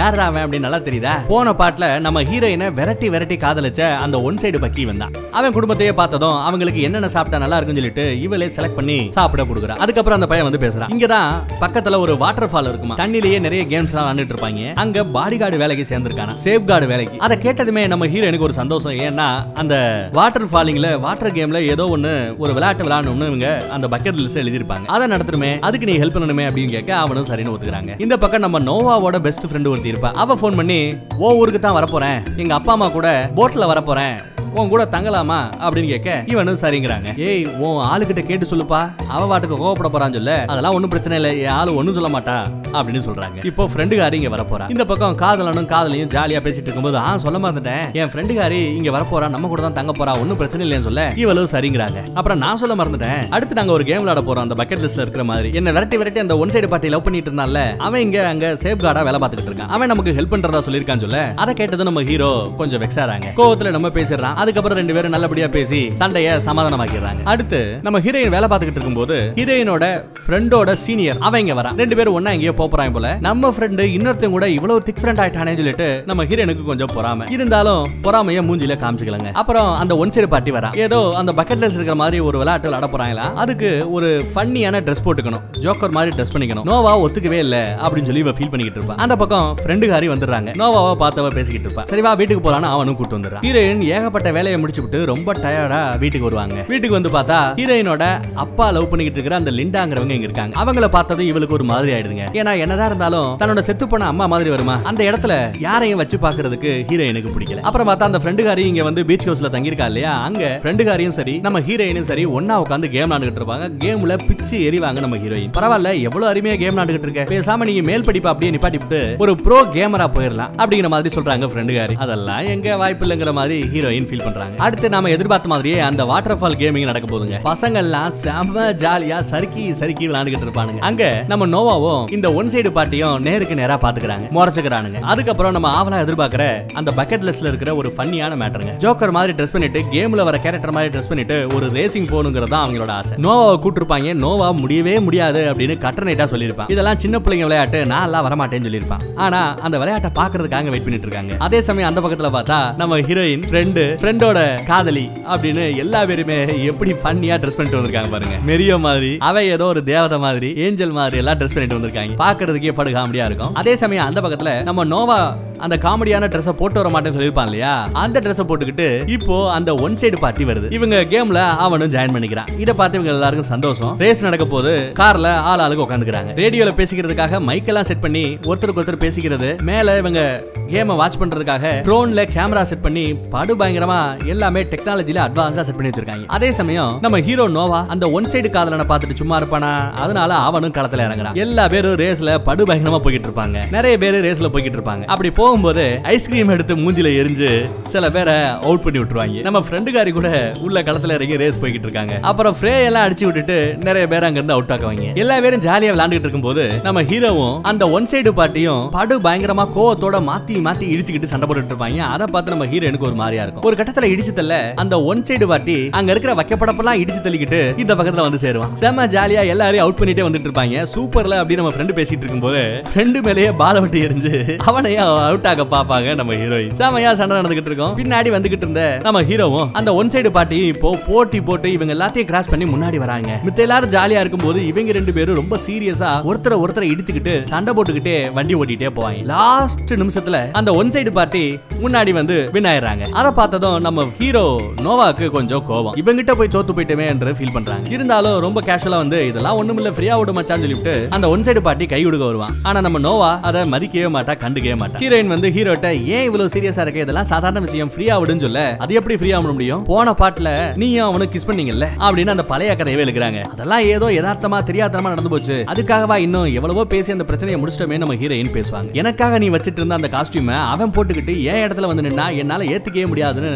அப்படின்னு நல்லா தெரியுதா போன பாட்டுல நம்ம ஹீரோயினை விரட்டி விரட்டி காதலிச்ச அந்த ஒன் சைடு பக்கி வந்தான் அவன் குடும்பத்தையே பார்த்ததும் அவங்களுக்கு என்னென்ன சாப்பிட்டா நல்லா இருக்குன்னு சொல்லிட்டு இவளே செலக்ட் பண்ணி சாப்பிட கொடுக்குறா அதுக்கப்புறம் அந்த பையன் வந்து பேசுறான் இங்கதான் பக்கத்துல ஒரு வாட்டர் ஃபால் இருக்குமா தண்ணிலேயே நிறைய கேம்ஸ் எல்லாம் விளையாண்டுட்டு இருப்பாங்க அங்க பாடி கார்டு வேலைக்கு சேர்ந்திருக்கானா சேஃப் கார்டு வேலைக்கு அதை கேட்டதுமே நம்ம ஹீரோயினுக்கு ஒரு சந்தோஷம் ஏன்னா அந்த வாட்டர் ஃபாலிங்ல வாட்டர் கேம்ல ஏதோ ஒண்ணு ஒரு விளையாட்டு விளையாடணும்னு இவங்க அந்த பக்கெட் லிஸ்ட் எழுதிருப்பாங்க அதை நடத்தணுமே அதுக்கு நீ ஹெல்ப் பண்ணணுமே அப்படின்னு கேட்க அவனும் சரின்னு ஒத்துக்கிறாங்க இந்த பக்கம் நம்ம நோவாவோட பெஸ்ட் ஃப்ரெண்ட் ஒருத்தி இருப்பா அவ ஃபோன் பண்ணி ஓ ஊருக்கு தான் வரப்போறேன் எங்க அப்பா அம்மா கூட போட்ல வரப்போறேன் உன் கூட தங்கலாமா அப்படின்னு கேட்க இவனும் சரிங்கிறாங்க ஏய் உன் ஆளுகிட்ட கேட்டு சொல்லுப்பா அவ வாட்டுக்கு கோவப்பட போறான்னு சொல்ல அதெல்லாம் ஒண்ணும் பிரச்சனை இல்லை என் ஆளு ஒண்ணும் சொல்ல மாட்டா அப்படின்னு சொல்றாங்க இப்போ ஃப்ரெண்டுகாரி இங்க வரப்போறா இந்த பக்கம் காதலனும் காதலையும் ஜாலியா பேசிட்டு இருக்கும்போது ஆ சொல்ல மறந்துட்டேன் என் ஃப்ரெண்டுகாரி இங்க வரப்போறா நம்ம கூட தான் தங்க போறா ஒன்னும் பிரச்சனை இல்லைன்னு சொல்ல இவளும் சரிங்கிறாங்க அப்புறம் நான் சொல்ல மறந்துட்டேன் அடுத்து நாங்க ஒரு கேம் விளையாட போறோம் அந்த பக்கெட் லிஸ்ட்ல இருக்கிற மாதிரி என்ன விரட்டி விரட்டி அந்த ஒன் சைடு பார்ட்டி லவ் பண்ணிட்டு இருந்தான்ல அவன் இங்க அங்க சேஃப் கார்டா வேலை பார்த்துட்டு இருக்கான் அவன் நமக்கு ஹெல்ப் பண்றதா சொல்லியிருக்கான்னு சொல்ல அதை கேட்டதும் நம்ம ஹீரோ கொஞ்சம் வெக்ஸாராங்க கோவத்துல நம்ம பேசிடுறான் அதுக்கப்புறம் ரெண்டு பேரும் நல்லபடியா பேசி சண்டைய சமாதானமாக்கிடுறாங்க அடுத்து நம்ம ஹீரோயின் வேலை பார்த்துக்கிட்டு இருக்கும்போது ஹீரோயினோட ஃப்ரெண்டோட சீனியர் அவன் இங்க வரான் ரெண்டு பேரும் ஒண்ணா எங்கேயோ போறாங்க போல நம்ம ஃப்ரெண்டு இன்னொருத்தன் கூட இவ்வளவு திக் ஃப்ரெண்ட் ஆயிட்டானே சொல்லிட்டு நம்ம ஹீரோயினுக்கு கொஞ்சம் பொறாம இருந்தாலும் பொறாமைய மூஞ்சில காமிச்சுக்கலங்க அப்புறம் அந்த ஒன் சைடு பார்ட்டி வரா ஏதோ அந்த பக்கெட் லிஸ்ட் இருக்கிற மாதிரி ஒரு விளையாட்டு விளையாட போறாங்களா அதுக்கு ஒரு ஃபன்னியான ட்ரெஸ் போட்டுக்கணும் ஜோக்கர் மாதிரி ட்ரெஸ் பண்ணிக்கணும் நோவா ஒத்துக்கவே இல்ல அப்படின்னு சொல்லி இவ ஃபீல் பண்ணிக்கிட்டு இருப்பா அந்த பக்கம் ஃப்ரெண்டுகாரி வந்துடுறாங்க நோவாவை பார்த்தவ பேசிக்கிட்டு இருப்பா சரி வா வீட்டுக்கு போலான்னு அவனும் கூட்டு வந்துடுறான் ஹீரோயின் ஏகப்பட்ட வேலையை முடிச்சு விட்டு ரொம்ப டயர்டா வீட்டுக்கு வருவாங்க வீட்டுக்கு வந்து பார்த்தா ஹீரோயினோட அப்பா லவ் பண்ணிக்கிட்டு இருக்கிற அந்த லிண்டாங்கிறவங்க இங்க இருக்காங்க அவங்கள பார்த்தது இவளுக்கு ஒரு மாதிரி ஆயிடுதுங்க ஏன்னா என்னதான் இருந்தாலும் தன்னோட செத்து போன அம்மா மாதிரி வருமா அந்த இடத்துல யாரையும் வச்சு பாக்குறதுக்கு ஹீரோயினுக்கு பிடிக்கல அப்புறம் பார்த்தா அந்த ஃப்ரெண்டுகாரி இங்க வந்து பீச் ஹவுஸ்ல தங்கியிருக்கா இல்லையா அங்க ஃப்ரெண்டுகாரியும் சரி நம்ம ஹீரோயினும் சரி ஒண்ணா உட்காந்து கேம் விளாண்டுட்டு இருப்பாங்க கேம்ல பிச்சு எறிவாங்க நம்ம ஹீரோயின் பரவாயில்ல எவ்வளவு அருமையா கேம் விளாண்டுட்டு இருக்க பேசாம நீங்க மேல் படிப்பு அப்படியே நிப்பாட்டி விட்டு ஒரு ப்ரோ கேமரா போயிடலாம் அப்படிங்கிற மாதிரி சொல்றாங்க ஃப்ரெண்டுகாரி அதெல்லாம் எங்க வாய்ப்பு இல்லைங்கிற மாதிரி ஹீரோயின் ஃபீல் பண்றாங்க அடுத்து நாம எதிர்பார்த்த மாதிரியே அந்த வாட்டர் ஃபால் கேமிங் நடக்க போகுதுங்க பசங்க எல்லாம் செம ஜாலியா சறுக்கி சறுக்கி விளையாண்டுகிட்டு இருப்பானுங்க அங்க நம்ம நோவாவும் இந்த ஒன் சைடு பார்ட்டியும் நேருக்கு நேரா பாத்துக்கிறாங்க முறைச்சுக்கிறானுங்க அதுக்கப்புறம் நம்ம ஆவலா எதிர்பார்க்கிற அந்த பக்கெட் லிஸ்ட்ல இருக்கிற ஒரு ஃபன்னியான மேட்டருங்க ஜோக்கர் மாதிரி ட்ரெஸ் பண்ணிட்டு கேம்ல வர கேரக்டர் மாதிரி ட்ரெஸ் பண்ணிட்டு ஒரு ரேசிங் போகணுங்கிறது தான் அவங்களோட ஆசை நோவாவை கூட்டிருப்பாங்க நோவா முடியவே முடியாது அப்படின்னு கட்டணைட்டா சொல்லியிருப்பான் இதெல்லாம் சின்ன பிள்ளைங்க விளையாட்டு நான் எல்லாம் வரமாட்டேன்னு சொல்லியிருப்பான் ஆனா அந்த விளையாட்டை பாக்குறதுக்காக வெயிட் பண்ணிட்டு இருக்காங்க அதே சமயம் அந்த பக்கத்துல பார்த்தா நம்ம ஹீரோயின் ஃப்ரெண்டு ஃப்ரெண்டோட காதலி அப்படின்னு எல்லா பேருமே எப்படி ஃபன்னியா ட்ரெஸ் பண்ணிட்டு வந்திருக்காங்க பாருங்க மெரியோ மாதிரி அவ ஏதோ ஒரு தேவதை மாதிரி ஏஞ்சல் மாதிரி எல்லாம் ட்ரெஸ் பண்ணிட்டு வந்திருக்காங்க பாக்குறதுக்கே படு காமெடியா இருக்கும் அதே சமயம் அந்த பக்கத்துல நம்ம நோவா அந்த காமெடியான ட்ரெஸ்ஸை போட்டு வர மாட்டேன்னு சொல்லியிருப்பான் இல்லையா அந்த ட்ரெஸ்ஸை போட்டுக்கிட்டு இப்போ அந்த ஒன் சைடு பார்ட்டி வருது இவங்க கேம்ல அவனும் ஜாயின் பண்ணிக்கிறான் இதை பார்த்து இவங்க எல்லாருக்கும் சந்தோஷம் ரேஸ் நடக்க போது கார்ல ஆள் ஆளுக்கு உட்காந்துக்கிறாங்க ரேடியோல பேசிக்கிறதுக்காக மைக்கெல்லாம் செட் பண்ணி ஒருத்தருக்கு ஒருத்தர் பேசிக்கிறது மேல இவங்க கேமை வாட்ச் பண்றதுக்காக ட்ரோன்ல கேமரா செட் பண்ணி படு பயங்கரமா எல்லாமே டெக்னாலஜில அட்வான்ஸா செட் பண்ணி வச்சிருக்காங்க அதே சமயம் நம்ம ஹீரோ நோவா அந்த ஒன் சைடு காதலனை பார்த்துட்டு சும்மா இருப்பானா அதனால அவனும் களத்துல இறங்குறான் எல்லா பேரும் ரேஸ்ல படு பயங்கரமா போய்கிட்டு இருப்பாங்க நிறைய பேர் ரேஸ்ல போய்கிட்டு இருப்பாங்க அப்படி போகும்போது ஐஸ்கிரீம் எடுத்து மூஞ்சில எரிஞ்சு சில பேரை அவுட் பண்ணி விட்டுருவாங்க நம்ம ஃப்ரெண்டுகாரி கூட உள்ள களத்துல இறங்கி ரேஸ் போய்கிட்டு இருக்காங்க அப்புறம் ஃப்ரே எல்லாம் அடிச்சு விட்டுட்டு நிறைய பேர் அங்க இருந்து அவுட் ஆக்குவாங்க எல்லா பேரும் ஜாலியா விளையாண்டுட்டு இருக்கும்போது நம்ம ஹீரோவும் அந்த ஒன் சைடு பார்ட்டியும் படு பயங்கரமா கோவத்தோட மாத்தி மாத்தி இடிச்சுக்கிட்டு சண்டை போட்டுட்டு இருப்பாங்க அதை பார்த்து நம்ம ஹீரோனுக்கு ஒரு மாதிரியா இருக்கும் ஒரு கட்டத்துல இடிச்சு தள்ள அந்த ஒன் சைடு பார்ட்டி அங்க இருக்கிற வைக்கப்படப்பெல்லாம் இடிச்சு தள்ளிக்கிட்டு இந்த பக்கத்துல வந்து சேருவான் செம்ம ஜாலியா எல்லாரையும் அவுட் பண்ணிட்டே வந்துட்டு இருப்பாங்க சூப்பர்ல அப்படி நம்ம ஃப்ரெண்டு பேசிட்டு இருக்கும்போது ஃப்ரெண்டு மேலேயே பால விட்டு எரிஞ்சு அவனையும் அவுட் ஆக பாப்பாங்க நம்ம ஹீரோயின் செமையா சண்டை நடந்துகிட்டு இருக்கோம் பின்னாடி வந்துகிட்டு இருந்த நம்ம ஹீரோவும் அந்த ஒன் சைடு பார்ட்டியும் இப்போ போட்டி போட்டு இவங்க எல்லாத்தையும் கிராஸ் பண்ணி முன்னாடி வராங்க மித்த எல்லாரும் ஜாலியா இருக்கும்போது இவங்க ரெண்டு பேரும் ரொம்ப சீரியஸா ஒருத்தரை ஒருத்தரை இடிச்சுக்கிட்டு சண்டை போட்டுக்கிட்டே வண்டி ஓட்டிட்டே போவாங்க லாஸ்ட் நிமிஷத்துல அந்த ஒன் சைடு பார்ட்டி முன்னாடி வந்து வின் ஆயிடுறாங்க அதை பார்த்ததும் நம்ம ஹீரோ நோவாக்கு கொஞ்சம் கோவம் இவங்கிட்ட போய் தோத்து போயிட்டோமே என்று ஃபீல் பண்றாங்க இருந்தாலும் ரொம்ப கேஷுவலா வந்து இதெல்லாம் ஒண்ணும் இல்ல ஃப்ரீயா விட மச்சான்னு சொல்லிட்டு அந்த ஒன் சைடு பார்ட்டி கை கொடுக்க வருவான் ஆனா நம்ம நோவா அதை மதிக்கவே மாட்டா கண்டுக்கவே மாட்டா ஹீரோயின் வந்து ஹீரோட்ட ஏன் இவ்வளவு சீரியஸா இருக்க இதெல்லாம் சாதாரண விஷயம் ஃப்ரீயா விடுன்னு சொல்ல அது எப்படி ஃப்ரீயா விட முடியும் போன பாட்டுல நீயும் அவனுக்கு கிஸ் பண்ணீங்கல்ல அப்படின்னு அந்த பழைய கதையவே எழுக்கிறாங்க அதெல்லாம் ஏதோ யதார்த்தமா தெரியாதனமா நடந்து போச்சு அதுக்காகவா இன்னும் எவ்வளவோ பேசி அந்த பிரச்சனையை முடிச்சிட்டோமே நம்ம ஹீரோயின் பேசுவாங்க எனக்காக நீ வச்சிட்டு இருந்த அந்த காஸ்டியூமை அவன் போட்டுக்கிட்டு என் இடத்துல வந்து நின்னா என்னால ஏத்துக்கவே முடியாதுன்னு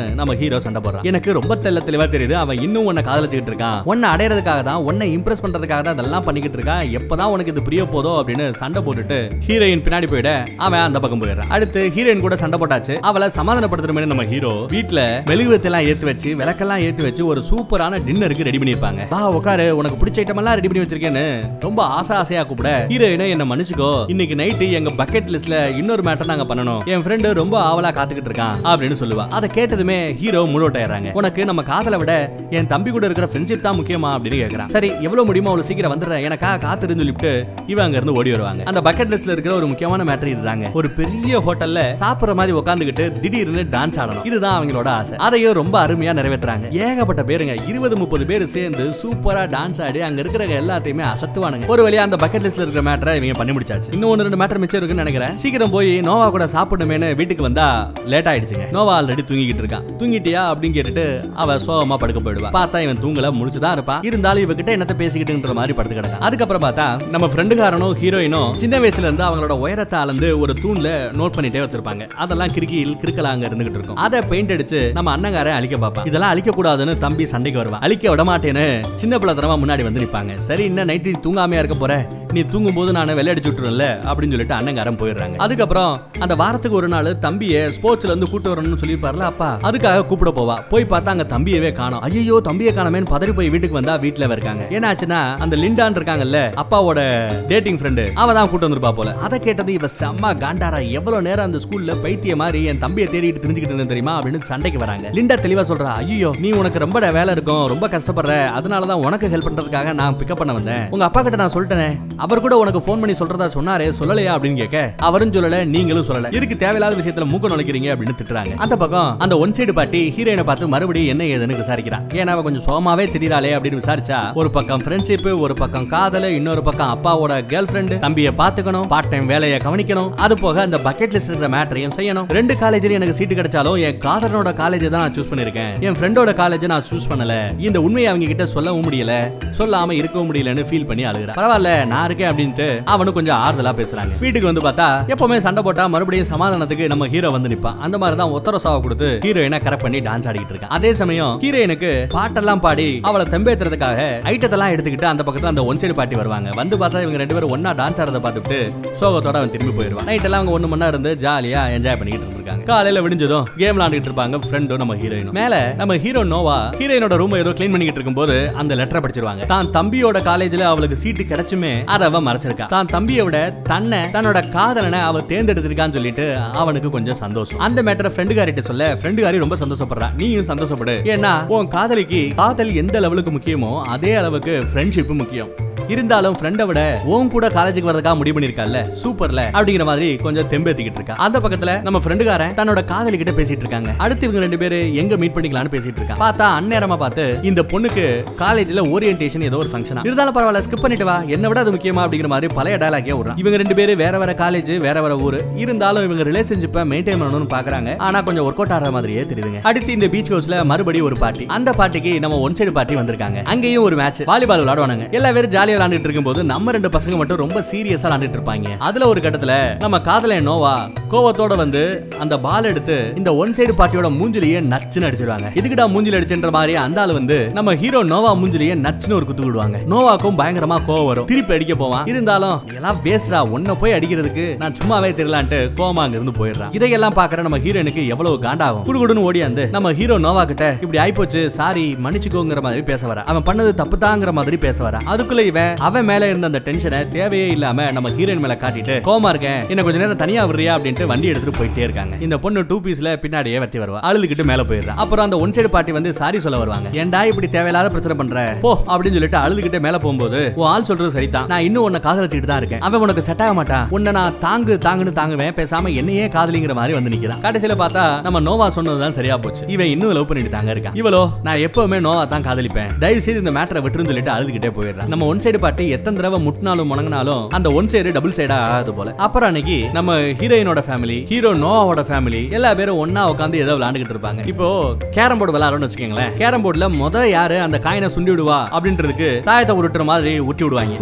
நம்ம ஹீரோ சண்டை போடுறான் எனக்கு ரொம்ப தெல்ல தெளிவா தெரியுது அவன் இன்னும் உன்னை காதலிச்சுக்கிட்டு இருக்கான் உன்னை அடையறதுக்காக தான் உன்னை இம்ப்ரெஸ் பண்றதுக்காக தான் இதெல்லாம் பண்ணிக்கிட்டு இருக்கான் எப்பதான் உனக்கு இது புரிய போதோ அப்படின்னு சண்டை போட்டுட்டு ஹீரோயின் பின்னாடி போயிட அவன் அந்த பக்கம் போயிடுறான் அடுத்து ஹீரோயின் கூட சண்டை போட்டாச்சு அவளை சமாதானப்படுத்துற மாதிரி நம்ம ஹீரோ வீட்ல மெழுகுவத்தெல்லாம் ஏத்து வச்சு விளக்கெல்லாம் ஏத்தி வச்சு ஒரு சூப்பரான டின்னருக்கு ரெடி பண்ணிருப்பாங்க வா உட்காரு உனக்கு பிடிச்ச ஐட்டம் எல்லாம் ரெடி பண்ணி வச்சிருக்கேன்னு ரொம்ப ஆசை ஆசையா கூப்பிட ஹீரோயினை என்ன மன்னிச்சுக்கோ இன்னைக்கு நைட்டு எங்க பக்கெட் லிஸ்ட்ல இன்னொரு மேட்டர் நாங்க பண்ணணும் என் ஃப்ரெண்டு ரொம்ப ஆவலா காத்துக்கிட்டு இருக்கான் அப்படின்னு சொல்லுவா அதை கேட்டதுமே ஹீரோ முழுவட்டாயிராங்க உனக்கு நம்ம காதலை விட என் தம்பி கூட இருக்கிற ஃப்ரெண்ட்ஷிப் தான் முக்கியமா அப்படின்னு கேக்குறான் சரி எவ்வளவு முடியுமோ அவ்வளவு சீக்கிரம் வந்துடுறேன் எனக்கா காத்துருந்து சொல்லிட்டு இவன் அங்க இருந்து ஓடி வருவாங்க அந்த பக்கெட் லிஸ்ட்ல இருக்கிற ஒரு முக்கியமான மேட்டர் இதுதாங்க ஒரு பெரிய ஹோட்டல்ல சாப்பிடுற மாதிரி உட்காந்துக்கிட்டு திடீர்னு டான்ஸ் ஆடணும் இதுதான் அவங்களோட ஆசை அதையும் ரொம்ப அருமையா நிறைவேற்றுறாங்க ஏகப்பட்ட பேருங்க இருபது முப்பது பேர் சேர்ந்து சூப்பரா டான்ஸ் ஆடி அங்க இருக்கிற எல்லாத்தையுமே அசத்துவானுங்க ஒரு வழியா அந்த பக்கெட் லிஸ்ட்ல இருக்கிற மேட்டரை இவங்க பண்ணி முடிச்சாச்சு இன்னும் ஒன்று ரெண்டு மேட்டர் மிச்சம் இருக்குன்னு நினைக்கிறேன் சீக்கிரம் போய் நோவா கூட சாப்பிடணுமேனு வீட்டுக்கு வந்தா லேட் ஆயிடுச்சுங்க நோவா ஆல்ரெடி தூங்கிட்டு இருக்கான் தூங்கிட்டியா அப்படின்னு கேட்டுட்டு அவ சோகமா படுக்க போயிடுவா பார்த்தா இவன் தூங்கல முடிச்சுதான் இருப்பான் இருந்தாலும் இவகிட்ட என்னத்த பேசிக்கிட்டுன்ற மாதிரி படுத்து கிடக்கான் அதுக்கப்புறம் பார்த்தா நம்ம ஃப்ரெண்டுக்காரனும் ஹீரோயினும் சின்ன வயசுல இருந்து அவங்களோட உயரத்தை அளந்து ஒரு தூண்ல நோட் பண்ணிட்டே வச்சிருப்பாங்க அதெல்லாம் கிறுக்கியில் கிறுக்கலா அங்க இருந்துகிட்டு இருக்கும் அதை பெயிண்ட் அடிச்சு நம்ம அண்ணங்காரன் அழிக்க பார்ப்பான் இதெல்லாம் அழிக்க கூடாதுன்னு தம்பி சண்டைக்கு வருவான் அழிக்க விட மாட்டேன்னு சின்ன பிள்ளைத்தனமா முன்னாடி வந்து நிப்பாங்க சரி இன்னும் நைட்டு நீ தூங்காமையா இருக்க போற நீ தூங்கும் போது நான் வெள்ளை அடிச்சு விட்டுருல அப்படின்னு சொல்லிட்டு அண்ணங்காரன் போயிடுறாங்க அதுக்கப்புறம் அந்த வாரத்துக்கு ஒரு நாள் தம்பியை ஸ்போர்ட்ஸ்ல இருந்து கூட்டு வரணும்னு சொல்லியிருப்பார்ல அப்பா அதுக்காக கூப்பிட போவா போய் பார்த்தா அங்க தம்பியவே காணோம் ஐயோ தம்பியை காணமேன்னு பதறி போய் வீட்டுக்கு வந்தா வீட்டுல இருக்காங்க ஏன்னாச்சுன்னா அந்த லிண்டான் இருக்காங்கல்ல அப்பாவோட டேட்டிங் ஃப்ரெண்டு அவ தான் கூட்டு வந்திருப்பா போல அதை கேட்டது இவ செம்ம காண்டாரா எவ்வளவு நேரம் அந்த ஸ்கூல்ல பைத்திய மாதிரி என் தம்பியை தேடிட்டு தெரிஞ்சுக்கிட்டு இருந்தேன் தெரியுமா அப்படின்னு சண்டைக்கு வராங்க லிண்டா தெளிவா சொல்றா ஐயோ நீ உனக்கு ரொம்ப வேலை இருக்கும் ரொம்ப கஷ்டப்படுற அதனால தான் உனக்கு ஹெல்ப் பண்றதுக்காக நான் பிக்கப் பண்ண வந்தேன் உங்க அப்பா கிட்ட நான் சொல்லிட்டேனே அவர் கூட உனக்கு ஃபோன் பண்ணி சொல்றதா சொன்னாரே சொல்லலையா அப்படின்னு கேட்க அவரும் சொல்லல நீங்களும் சொல்லல இதுக்கு தேவையில்லாத விஷயத்துல மூக்க நுழைக்கிறீங்க அப்படின்னு திட்டுறாங்க அந்த பக்கம் அந்த ஒன் சைடு பாட்டி ஹீரோயினை பார்த்து மறுபடியும் என்ன ஏதுன்னு விசாரிக்கிறான் ஏன்னா அவ கொஞ்சம் சோமாவே தெரியறாளே அப்படின்னு விசாரிச்சா ஒரு பக்கம் ஃப்ரெண்ட்ஷிப் ஒரு பக்கம் காதல் இன்னொரு பக்கம் அப்பாவோட கேர்ள் ஃப்ரெண்டு தம்பியை பாத்துக்கணும் பார்ட் டைம் வேலையை கவனிக்கணும் அது போக அந்த பக்கெட் லிஸ்ட் இருக்கிற மேட்டரையும் செய்யணும் ரெண்டு காலேஜ்லயும் எனக்கு சீட்டு கிடைச்சாலும் என் காதலனோட காலேஜ் தான் நான் சூஸ் பண்ணிருக்கேன் என் ஃப்ரெண்டோட காலேஜ் நான் சூஸ் பண்ணல இந்த உண்மையை அவங்க கிட்ட சொல்லவும் முடியல சொல்லாம இருக்கவும் முடியலன்னு ஃபீல் பண்ணி அழுகுறா பரவாயில்ல நான் இருக்கேன் அப்படின்ட்டு அவனும் கொஞ்சம் ஆறுதலா பேசுறாங்க வீட்டுக்கு வந்து பார்த்தா எப்பவுமே சண்டை போட்டா மறுபடியும் சமாதானத்துக்கு நம்ம ஹீரோ வந்து நிப்பான் அந்த மாதிரி தான் ஒத்தர சாவை கொடுத்து ஹீரோயினை கரெக்ட் பண்ணி டான்ஸ் ஆடிட்டு இருக்கான் அதே சமயம் ஹீரோயினுக்கு பாட்டெல்லாம் பாடி அவளை தெம்பேத்துறதுக்காக ஐட்டத்தெல்லாம் எடுத்துக்கிட்டு அந்த பக்கத்துல அந்த ஒன் சைடு பாட்டி வருவாங்க வந்து பார்த்தா இவங்க ரெண்டு பேரும் ஒன்னா டான்ஸ் ஆடுறத பார்த்துட்டு சோகத்தோட அவன் திரும்பி போயிடுவான் நைட் எல்லாம் அவங்க ஒண்ணு மணி நேரம் இருந்து ஜாலியா என்ஜாய் பண்ணிக்கிட்டு இருந்திருக்காங்க காலையில விடிஞ்சதும் கேம் விளாண்டுட்டு இருப்பாங்க ஃப்ரெண்டும் நம்ம ஹீரோயினும் மேல நம்ம ஹீரோ நோவா ஹீரோயினோட ரூம் ஏதோ க்ளீன் பண்ணிக்கிட்டு இருக்கும்போது அந்த லெட்டரை படிச்சிருவாங்க தான் தம்பியோட காலேஜ்ல அவளுக்கு சீட்டு கிடைச்சுமே அதை அவ மறைச்சிருக்கா தான் தம்பியை விட தன்னை தன்னோட காதலனை அவ தேர்ந்தெடுத்திருக்கான்னு சொல்லிட்டு அவனுக்கு கொஞ்சம் சந்தோஷம் அந்த மேட்டரை ஃப்ரெண்டுகாரிட்ட சொல்ல ஃப்ரெண்டுகாரி ரொம்ப சந்தோஷப்படுறா நீயும் சந்தோஷப்படு ஏன்னா உன் காதலிக்கு காதல் எந்த லெவலுக்கு முக்கியமோ அதே அளவுக்கு ஃப்ரெண்ட்ஷிப் முக்கியம் இருந்தாலும் ஃப்ரெண்டை விட உன் கூட காலேஜுக்கு வரதுக்காக முடிவு பண்ணிருக்கால சூப்பர்ல அப்படிங்கிற மாதிரி கொஞ்சம் தெம்பேத்திக்கிட்டு இருக்கா அந்த பக்கத்துல நம்ம ஃப்ரெண்டுக்காரன் தன்னோட காதலி கிட்ட பேசிட்டு இருக்காங்க அடுத்து இவங்க ரெண்டு பேரு எங்க மீட் பண்ணிக்கலாம்னு பேசிட்டு இருக்காங்க பார்த்தா அந்நேரமா பார்த்து இந்த பொண்ணுக்கு காலேஜ்ல ஓரியன்டேஷன் ஏதோ ஒரு ஃபங்க்ஷனா இருந்தாலும் பரவாயில்ல ஸ்கிப் பண்ணிட்டு வா என்ன விட அது முக்கியமா அப்படிங்கிற மாதிரி பழைய டயலாக்கே விடுறான் இவங்க ரெண்டு பேரு வேற வேற காலேஜ் வேற வேற ஊரு இருந்தாலும் இவங்க ரிலேஷன்ஷிப்பை மெயின்டைன் பண்ணணும்னு பாக்குறாங்க ஆனா கொஞ்சம் ஒர்க் அவுட் ஆகிற மாதிரியே தெரியுதுங்க அடுத்து இந்த பீச் ஹவுஸ்ல மறுபடியும் ஒரு பார்ட்டி அந்த பார்ட்டிக்கு நம்ம ஒன் சைடு பார்ட்டி வந்திருக்காங்க அங்கேயும் ஒரு மேட்ச் வாலிபால் விளையாடுவாங்க எல்லா பேரும் ஜாலியா விளையாண்டுட்டு இருக்கும்போது நம்ம ரெண்டு பசங்க மட்டும் ரொம்ப சீரியஸா விளையாண்டுட்டு இருப்பாங்க அதுல ஒரு கட்டத்துல நம்ம காதலன் நோவா கோவத்தோட வந்து அந்த பால் எடுத்து இந்த ஒன் சைடு பார்ட்டியோட மூஞ்சிலேயே நச்சுன்னு அடிச்சிருவாங்க இதுக்குடா மூஞ்சில அடிச்சுன்ற மாதிரி அந்த ஆளு வந்து நம்ம ஹீரோ நோவா மூஞ்சிலேயே நச்சுன்னு ஒரு குத்து விடுவாங்க நோவாக்கும் பயங்கரமா கோவம் வரும் திருப்பி அடிக்க போவான் இருந்தாலும் எல்லாம் வேஸ்டா ஒன்ன போய் அடிக்கிறதுக்கு நான் சும்மாவே தெரியலான்ட்டு கோமா அங்க இருந்து போயிடுறான் இதையெல்லாம் பாக்குற நம்ம ஹீரோனுக்கு எவ்வளவு காண்டாகும் குடுகுடுன்னு ஓடியாந்து நம்ம ஹீரோ நோவா கிட்ட இப்படி ஆயிப்போச்சு சாரி மன்னிச்சுக்கோங்கிற மாதிரி பேச வர அவன் பண்ணது தப்பு தாங்கிற மாதிரி பேச வர அதுக்குள்ள இவன் அவன் மேல இருந்த அந்த டென்ஷனை தேவையே இல்லாம நம்ம ஹீரோயின் மேல காட்டிட்டு கோமா இருக்கேன் என்ன கொஞ்ச நேரம் தனியா விடுறியா அப்படின்ட்டு வண்டி எடுத்துட்டு போயிட்டே இருக்காங்க இந்த பொண்ணு டூ பீஸ்ல பின்னாடியே வெட்டி வருவா அழுதுகிட்டு மேல போயிடுறான் அப்புறம் அந்த ஒன் சைடு பார்ட்டி வந்து சாரி சொல்ல வருவாங்க ஏன்டா இப்படி தேவையில்லாத பிரச்சனை பண்ற போ அப்படின்னு சொல்லிட்டு அழுதுகிட்டே மேல போகும்போது உன் ஆள் சொல்றது சரிதான் நான் இன்னும் உன்னை காதலிச்சுட்டு தான் இருக்கேன் அவன் உனக்கு செட் ஆக மாட்டான் உன்னை நான் தாங்கு தாங்குன்னு தாங்குவேன் பேசாம என்னையே காதலிங்கிற மாதிரி வந்து நிக்கிறான் கடைசியில பார்த்தா நம்ம நோவா சொன்னதுதான் சரியா போச்சு இவன் இன்னும் லவ் பண்ணிட்டு தாங்க இருக்கான் இவளோ நான் எப்பவுமே நோவா தான் காதலிப்பேன் தயவு செய்து இந்த மேட்டரை விட்டுருன்னு சொல்லிட்டு அழுதுகிட்டே போயிடுறான் நம்ம ஒன் சைடு பார்ட்டி எத்தனை தடவை முட்டினாலும் முணங்கினாலும் அந்த ஒன் சைடு டபுள் சைடா ஆகாது போல அப்புறம் அன்னைக்கு நம்ம ஹீரோயினோட ஃபேமிலி ஹீரோ நோவாவோட ஃபேமிலி எல்லா பேரும் ஒண்ணா உட்காந்து ஏதோ விளையாண்டுகிட்டு இருப்பாங்க இப்போ கேரம் போர்டு விளையாடுறோம்னு வச்சுக்கோங்களேன் கேரம் போர்டுல முத யாரு அந்த காயினை சுண்டி விடுவா அப்படின்றதுக்கு தாயத்தை உருட்டுற மாதிரி உருட்டி விடுவாங்க உருட்டி விட்டு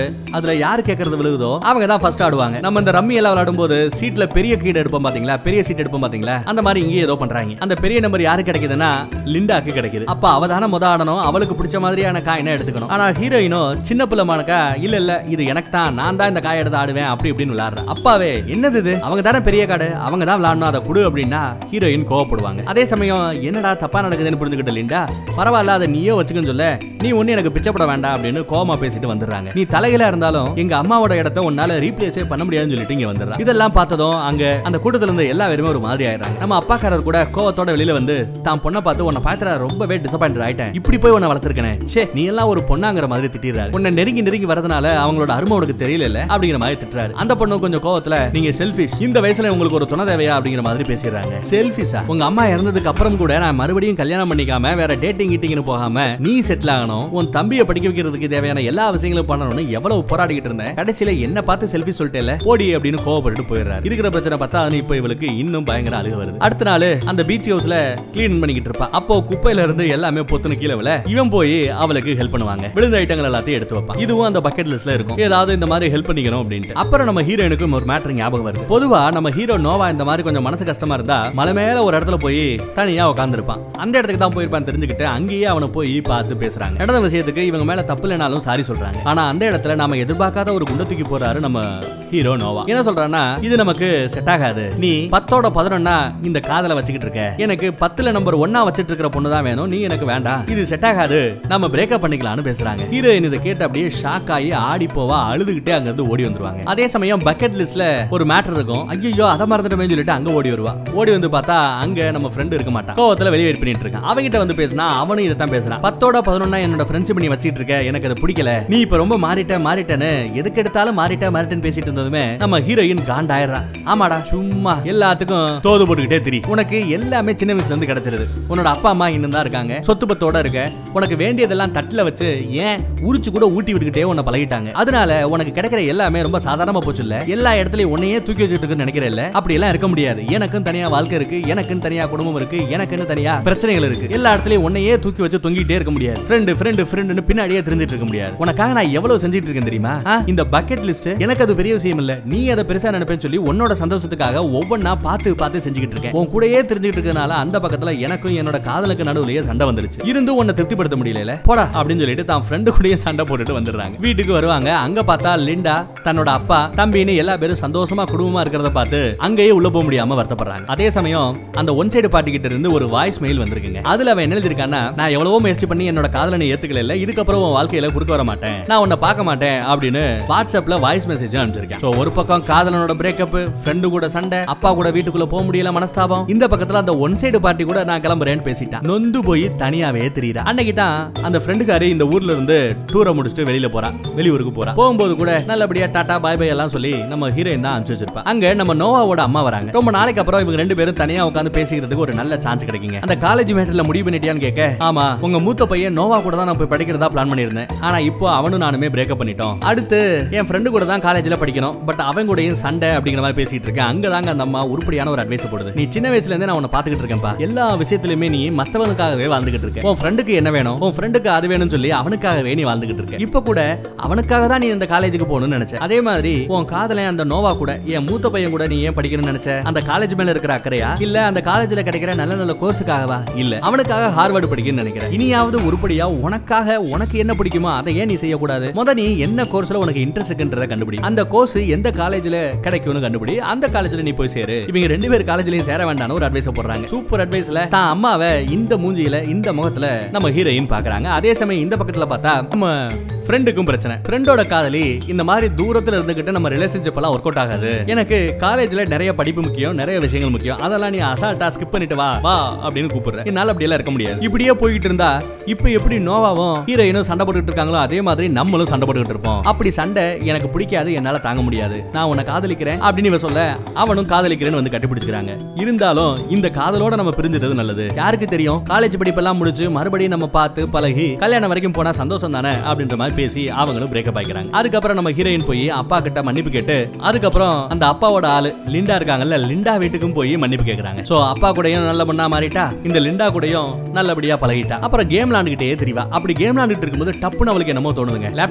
அதுல யாரு கேக்குறது விழுகுதோ அவங்க தான் ஃபர்ஸ்ட் ஆடுவாங்க நம்ம இந்த ரம்மி எல்லாம் விளையாடும் போது சீட்ல பெரிய கீடு எடுப்போம் பாத்தீங்களா பெரிய சீட் எடுப்போம் பாத்தீங்களா அந்த மாதிரி இங்கே ஏதோ பண்றாங்க அந்த பெரிய நம்பர் யாரு கிடைக்குதுன்னா லிண்டாக்கு கிடைக்குது அப்ப அவ தானே முத ஆடணும் அவளுக்கு பிடிச்ச மாதிரியான காயினை எடுத்துக்கணும் ஆனா ஹீரோயினோ சின்ன பிள்ளைமானக்கா இல்ல இல்ல இது எனக்கு தான் நான் தான் இந்த காய் எடுத்து ஆடுவேன் அப்படி இப்படின்னு விளையாடுற அப்பாவே என்னது இது அவங்க தானே பெரிய காடு அவங்க தான் விளையாடணும் அதை கொடு அப்படின்னா ஹீரோயின் கோவப்படுவாங்க அதே சமயம் என்னடா தப்பா நடக்குதுன்னு புரிஞ்சுக்கிட்ட லிண்டா பரவாயில்ல அதை நீயே வச்சுக்கன்னு சொல்ல நீ ஒண்ணு எனக்கு பிச்சைப்பட வேண்டாம் அப்படின்னு கோமா பேசிட்டு வந்துடுறாங்க நீ தலையில இருந்தாலும் எங்க அம்மாவோட இடத்த உன்னால ரீப்ளேஸே பண்ண முடியாதுன்னு சொல்லிட்டு இங்க வந்துடுறாங்க இதெல்லாம் பார்த்ததும் அங்க அந்த கூட்டத்துல இருந்த எல்லா பேருமே ஒரு மாதிரி ஆயிடுறாங்க நம்ம அப்பாக்காரர் கூட கோவத்தோட வெளியில வந்து தான் பொண்ணை பார்த்து உன்னை பார்த்துற ரொம்பவே டிசப்பாயிண்ட் ஆயிட்டேன் இப்படி போய் உன்னை வளர்த்துருக்கனே சே நீ எல்லாம் ஒரு பொண்ணாங்கிற மாதிரி திட்டிடுறாரு உன்னை நெருங்கி நெருங்கி வரதுனால அவங்களோட அருமை உனக்கு தெரியல அப்படிங்கிற மாதிரி திட்டுறாரு அந்த பொண்ணு கொஞ்சம் கோவத்துல நீங்க செல்ஃபிஷ் இந்த வயசுல உங்களுக்கு ஒரு துணை தேவையா அப்படிங்கிற மாதிரி பேசிடுறாங்க செல்ஃபிஷா உங்க அம்மா இறந்ததுக்கு அப்புறம் கூட நான் மறுபடியும் கல்யாணம் பண்ணிக்காம வேற டேட்டிங் கிட்டிங்னு போகாம நீ செட்டில் ஆகணும் உன் தம்பியை படிக்க வைக்கிறதுக்கு தேவையான எல்லா விஷயங்களும் பண்ணணும்னு எவ்வளவு போராடிக்கிட்டு இருந்தேன் கடைசியில என்ன பார்த்து செல்ஃபி சொல்லிட்டேல போடி அப்படின்னு கோவப்பட்டு போயிடுறாரு இருக்கிற பிரச்சனை பார்த்தா அது இப்போ இவளுக்கு இன்னும் பயங்கர அழுக வருது அடுத்த நாள் அந்த பீச் ஹவுஸ்ல க்ளீன் பண்ணிக்கிட்டு இருப்பா அப்போ குப்பையில இருந்து எல்லாமே பொத்துன்னு கீழே விழ இவன் போய் அவளுக்கு ஹெல்ப் பண்ணுவாங்க விழுந்த ஐட்டங்கள் எல்லாத்தையும் எடுத்து வைப்பான் இதுவும் அந்த பக்கெட் லிஸ்ட்ல இருக்கும் ஏதாவது இந்த மாதிரி ஹெல்ப் பண்ணிக்கணும் அப்படின்ட்டு அப்புறம் நம்ம ஹீரோயினுக்கும் ஒரு மேட்டர் ஞாபகம் வருது பொதுவா நம்ம ஹீரோ நோவா இந்த மாதிரி கொஞ்சம் மனசு கஷ்டமா இருந்தா மலை மேல ஒரு இடத்துல போய் தனியா உட்காந்துருப்பான் அந்த இடத்துக்கு தான் போயிருப்பான் தெரிஞ்சுக்கிட்டு அங்கேயே அவனை போய் பார்த்து பேசுறாங்க நடந்த விஷயத்துக்கு இவங்க மேல தப்பு இல்லைனாலும் சாரி சொல்றாங்க ஆனா அந்த இடத்துல நாம எதிர்பார்க்காத ஒரு குண்டை தூக்கி போறாரு நம்ம ஹீரோ நோவா என்ன சொல்றான்னா இது நமக்கு செட் ஆகாது நீ பத்தோட பதினொன்னா இந்த காதல வச்சுக்கிட்டு இருக்க எனக்கு பத்துல நம்பர் ஒன்னா வச்சிட்டு இருக்கிற பொண்ணு தான் வேணும் நீ எனக்கு வேண்டாம் இது செட் ஆகாது நம்ம பிரேக்கப் பண்ணிக்கலாம்னு பேசுறாங்க ஹீரோயின் இதை கேட்டு அப்படியே ஷாக் ஆகி ஆடி போவா அழுதுகிட்டே அங்க இருந்து ஓடி வந்துருவாங்க அதே சமயம் பக்கெட் லிஸ்ட்ல ஒரு மேட்டர் இருக்கும் ஐயோ அதை மறந்துட்டமே சொல்லிட்டு அங்க ஓடி வருவா ஓடி வந்து பார்த்தா அங்க நம்ம ஃப்ரெண்ட் இருக்க மாட்டான் கோவத்துல வெளியே வெயிட் பண்ணிட்டு இருக்கான் அவங்கிட்ட வந்து பேசினா அவனும் இதை தான் பேசுறான் பத்தோட பதினொன்னா என்னோட ஃப்ரெண்ட்ஷிப் நீ வச்சிட்டு இருக்க எனக்கு அது பிடிக்கல நீ இப்ப ரொம்ப மாறிட்ட மாறிட்டேன்னு எதுக்கு எடுத்தாலும் மாறிட்ட மாறிட்டேன்னு பேசிட்டு இருந்ததுமே நம்ம ஹீரோயின் காண்டாயிரா ஆமாடா சும்மா எல்லாத்துக்கும் தோது போட்டுக்கிட்டே திரி உனக்கு எல்லாமே சின்ன வயசுல இருந்து கிடைச்சிருது உன்னோட அப்பா அம்மா இன்னும் தான் இருக்காங்க சொத்து பத்தோட இருக்க உனக்கு வேண்டியதெல்லாம் தட்டுல வச்சு ஏன் உரிச்சு கூட ஊட்டி விட்டுக்கிட்டே உன்னை பழகிட்டாங்க அதனால உனக்கு கிடைக்கிற எல்லாமே ரொம்ப சாதாரணமா போச்சு இல்ல எல்லா இடத்துலயும் உன்னையே தூக்கி வச்சுட்டு இருக்குன்னு நினைக்கிறேன் அப்படி எல்லாம் இருக்க முடியாது எனக்கும் தனியா வாழ்க்கை இருக்கு எனக்குன்னு தனியா குடும்பம் இருக்கு எனக்குன்னு தனியா பிரச்சனைகள் இருக்கு எல்லா இடத்துலயும் உன்னையே தூக்கி வச்சு தொங்கிட்டே இருக்க முடியாது ஃப்ரெண்டு ஃப்ரெண்டு ஃப்ரெண்டுன்னு பின்னாடியே தெரிஞ்சிட்டு இருக்க முடியாது உனக்காக நான் எவ்வளவு செஞ்சிட்டு இருக்கேன் தெரியுமா ஆ, இந்த பக்கெட் லிஸ்ட் எனக்கு அது பெரிய விஷயம் இல்ல நீ அதை பெருசா நினைப்பேன்னு சொல்லி உன்னோட சந்தோஷத்துக்காக ஒவ்வொன்னா பார்த்து பார்த்து செஞ்சுக்கிட்டு இருக்கேன் உன் கூடயே தெரிஞ்சுக்கிட்டு இருக்கனால அந்த பக்கத்துல எனக்கும் என்னோட காதலுக்கு நடுவுலயே சண்டை வந்துருச்சு இருந்து உன்னை திருப்திப்படுத்த முடியல போடா அப்படின்னு சொல்லிட்டு தான் ஃப்ரெண்டு கூடயே சண்டை போட்டுட்டு வந்துடுறாங்க வீட்டுக்கு வருவாங்க அங்க பார்த்தா லிண்டா தன்னோட அப்பா தம்பின்னு எல்லா பேரும் சந்தோஷமா குடும்பமா இருக்கிறத பார்த்து அங்கேயே உள்ள போக முடியாம வருத்தப்படுறாங்க அதே சமயம் அந்த ஒன் சைடு பாட்டி கிட்ட இருந்து ஒரு வாய்ஸ் மெயில் வந்திருக்குங்க அதுல அவன் என்ன எழுதிருக்கான்னா நான் எவ்வளவோ முயற்சி பண்ணி என்னோட காதலனை ஏத்துக்கல இல்ல இதுக்கப்புறம் உன் வாழ்க்கையில குறுக்க வர மாட்டேன் நான் உன்னை பார்க்க மாட்டேன் அப்படின்னு வாட்ஸ்அப்ல வாய்ஸ் மெசேஜ் அனுப்பிச்சிருக்கேன் சோ ஒரு பக்கம் காதலனோட பிரேக்கப் ஃப்ரெண்டு கூட சண்டை அப்பா கூட வீட்டுக்குள்ள போக முடியல மனஸ்தாபம் இந்த பக்கத்துல அந்த ஒன் சைடு பார்ட்டி கூட நான் கிளம்புறேன்னு பேசிட்டான் நொந்து போய் தனியாவே தெரியுறா அன்னைக்கு தான் அந்த ஃப்ரெண்டுக்காரி இந்த ஊர்ல இருந்து டூரை முடிச்சுட்டு வெளியில போறா வெளியூருக்கு போறா போகும்போது கூட நல்லபடியா டாடா பாய் பாய் எல்லாம் சொல்லி நம்ம ஹீரோயின் தான் அனுப்பிச்சு வச்சிருப்பா அங்க நம்ம நோவாவோட அம்மா வராங்க ரொம்ப நாளைக்கு அப்புறம் இவங்க ரெண்டு பேரும் தனியா உட்காந்து பேசிக்கிறதுக்கு ஒரு நல்ல சான்ஸ் கிடைக்குங்க அந்த காலேஜ் மேட்டர்ல முடிவு பண்ணிட்டியான்னு கேட்க ஆமா உங்க மூத்த பையன் நோவா கூட தான் நான் போய் படிக்கிறதா பிளான் பண்ணியிருந்தேன் ஆனா இப்போ அவனும் நானுமே பிரேக்கப் பண்ணிட்டோம் அடுத்து என் ஃப்ரெண்டு கூட தான் காலேஜ்ல படிக்கணும் பட் அவன் கூடயும் சண்டை அப்படிங்கிற மாதிரி பேசிட்டு இருக்கேன் அங்க தாங்க அந்த அம்மா உருப்படியான ஒரு அட்வைஸ் போடுது நீ சின்ன வயசுல இருந்தே நான் உன்னை பாத்துக்கிட்டு இருக்கேன்ப்பா எல்லா விஷயத்திலுமே நீ மத்தவனுக்காகவே வாழ்ந்துகிட்டு இருக்க உன் ஃப்ரெண்டுக்கு என்ன வேணும் உன் ஃப்ரெண்டுக்கு அது வேணும்னு சொல்லி அவனுக்காகவே நீ வாழ்ந்துகிட்டு இருக்க இப்ப கூட அவனுக்காக தான் நீ இந்த காலேஜுக்கு போகணும்னு நினைச்ச அதே மாதிரி உன் காதலன் அந்த நோவா கூட என் மூத்த பையன் கூட நீ ஏன் படிக்கணும்னு நினைச்ச அந்த காலேஜ் மேல இருக்கிற அக்கறையா இல்ல அந்த காலேஜ்ல கிடைக்கிற நல்ல நல்ல கோர்ஸுக்காகவா இல்ல அவனுக்காக ஹார்வர்டு படிக்கணும்னு நினைக்கிறேன் இனியாவது உருப்படியா உனக்காக உனக்கு என்ன பிடிக்குமோ அதை ஏன் நீ செய்யக்கூடாது முத நீ என்ன கோர்ஸ்ல உனக்கு இன்ட்ரெஸ்ட் இருக்குன்றத கண்டுபிடி அந்த கோர்ஸ் எந்த காலேஜ்ல கிடைக்கும்னு கண்டுபிடி அந்த காலேஜ்ல நீ போய் சேரு இவங்க ரெண்டு பேர் காலேஜ்லயும் சேர வேண்டாம்னு ஒரு அட்வைஸ் போடுறாங்க சூப்பர் அட்வைஸ்ல தான் அம்மாவை இந்த மூஞ்சியில இந்த முகத்துல நம்ம ஹீரோயின் பாக்குறாங்க அதே சமயம் இந்த பக்கத்துல பார்த்தா நம்ம ஃப்ரெண்டுக்கும் பிரச்சனை ஃப்ரெண்டோட காதலி இந்த மாதிரி தூரத்துல இருந்துகிட்டு நம்ம ரிலேஷன்ஷிப் எல்லாம் ஒர்க் அவுட் ஆகாது எனக்கு காலேஜ்ல நிறைய படிப்பு முக்கியம் நிறைய விஷயங்கள் முக்கியம் அதெல்லாம் நீ அசால்ட்டா ஸ்கிப் பண்ணிட்டு வா வா அப்படின்னு கூப்பிடுற என்னால அப்படி எல்லாம் இருக்க முடியாது இப்படியே போயிட்டு இருந்தா இப்போ எப்படி நோவாவும் ஹீரோயினும் சண்டை போட்டுட்டு இருக்காங்களோ அதே மாதிரி நம்மளும் சண்டை போட்டுக்கிட்டு இருப்போம் அப்படி சண்டை எனக்கு பிடிக்காது என்னால தாங்க முடியாது நான் உன்னை காதலிக்கிறேன் அப்படின்னு இவ சொல்ல அவனும் காதலிக்கிறேன்னு வந்து கட்டிப்பிடிச்சுக்கிறாங்க இருந்தாலும் இந்த காதலோட நம்ம பிரிஞ்சிட்டது நல்லது யாருக்கு தெரியும் காலேஜ் படிப்பெல்லாம் முடிச்சு மறுபடியும் நம்ம பார்த்து பழகி கல்யாணம் வரைக்கும் போனா சந்தோஷம் தானே அப்படின்ற மாதிரி பேசி அவங்களும் பிரேக்கப் ஆகிக்கிறாங்க அதுக்கப்புறம் நம்ம ஹீரோயின் போய் அப்பா கிட்ட மன்னிப்பு கேட்டு அதுக்கப்புறம் அந்த அப்பாவோட ஆளு லிண்டா இருக்காங்கல்ல லிண்டா வீட்டுக்கும் போய் மன்னிப்பு கேக்குறாங்க சோ அப்பா கூடயும் நல்ல பொண்ணா மாறிட்டா இந்த லிண்டா கூடயும் நல்லபடியா பழகிட்டா அப்புறம் கேம் விளாண்டுகிட்டே தெரியவா அப்படி கேம் விளாண்டுட்டு இருக்கும்போது டப்புன்னு அவளுக்கு என்னமோ தோணுதுங்க லேப்டாப் எடுக்கிறா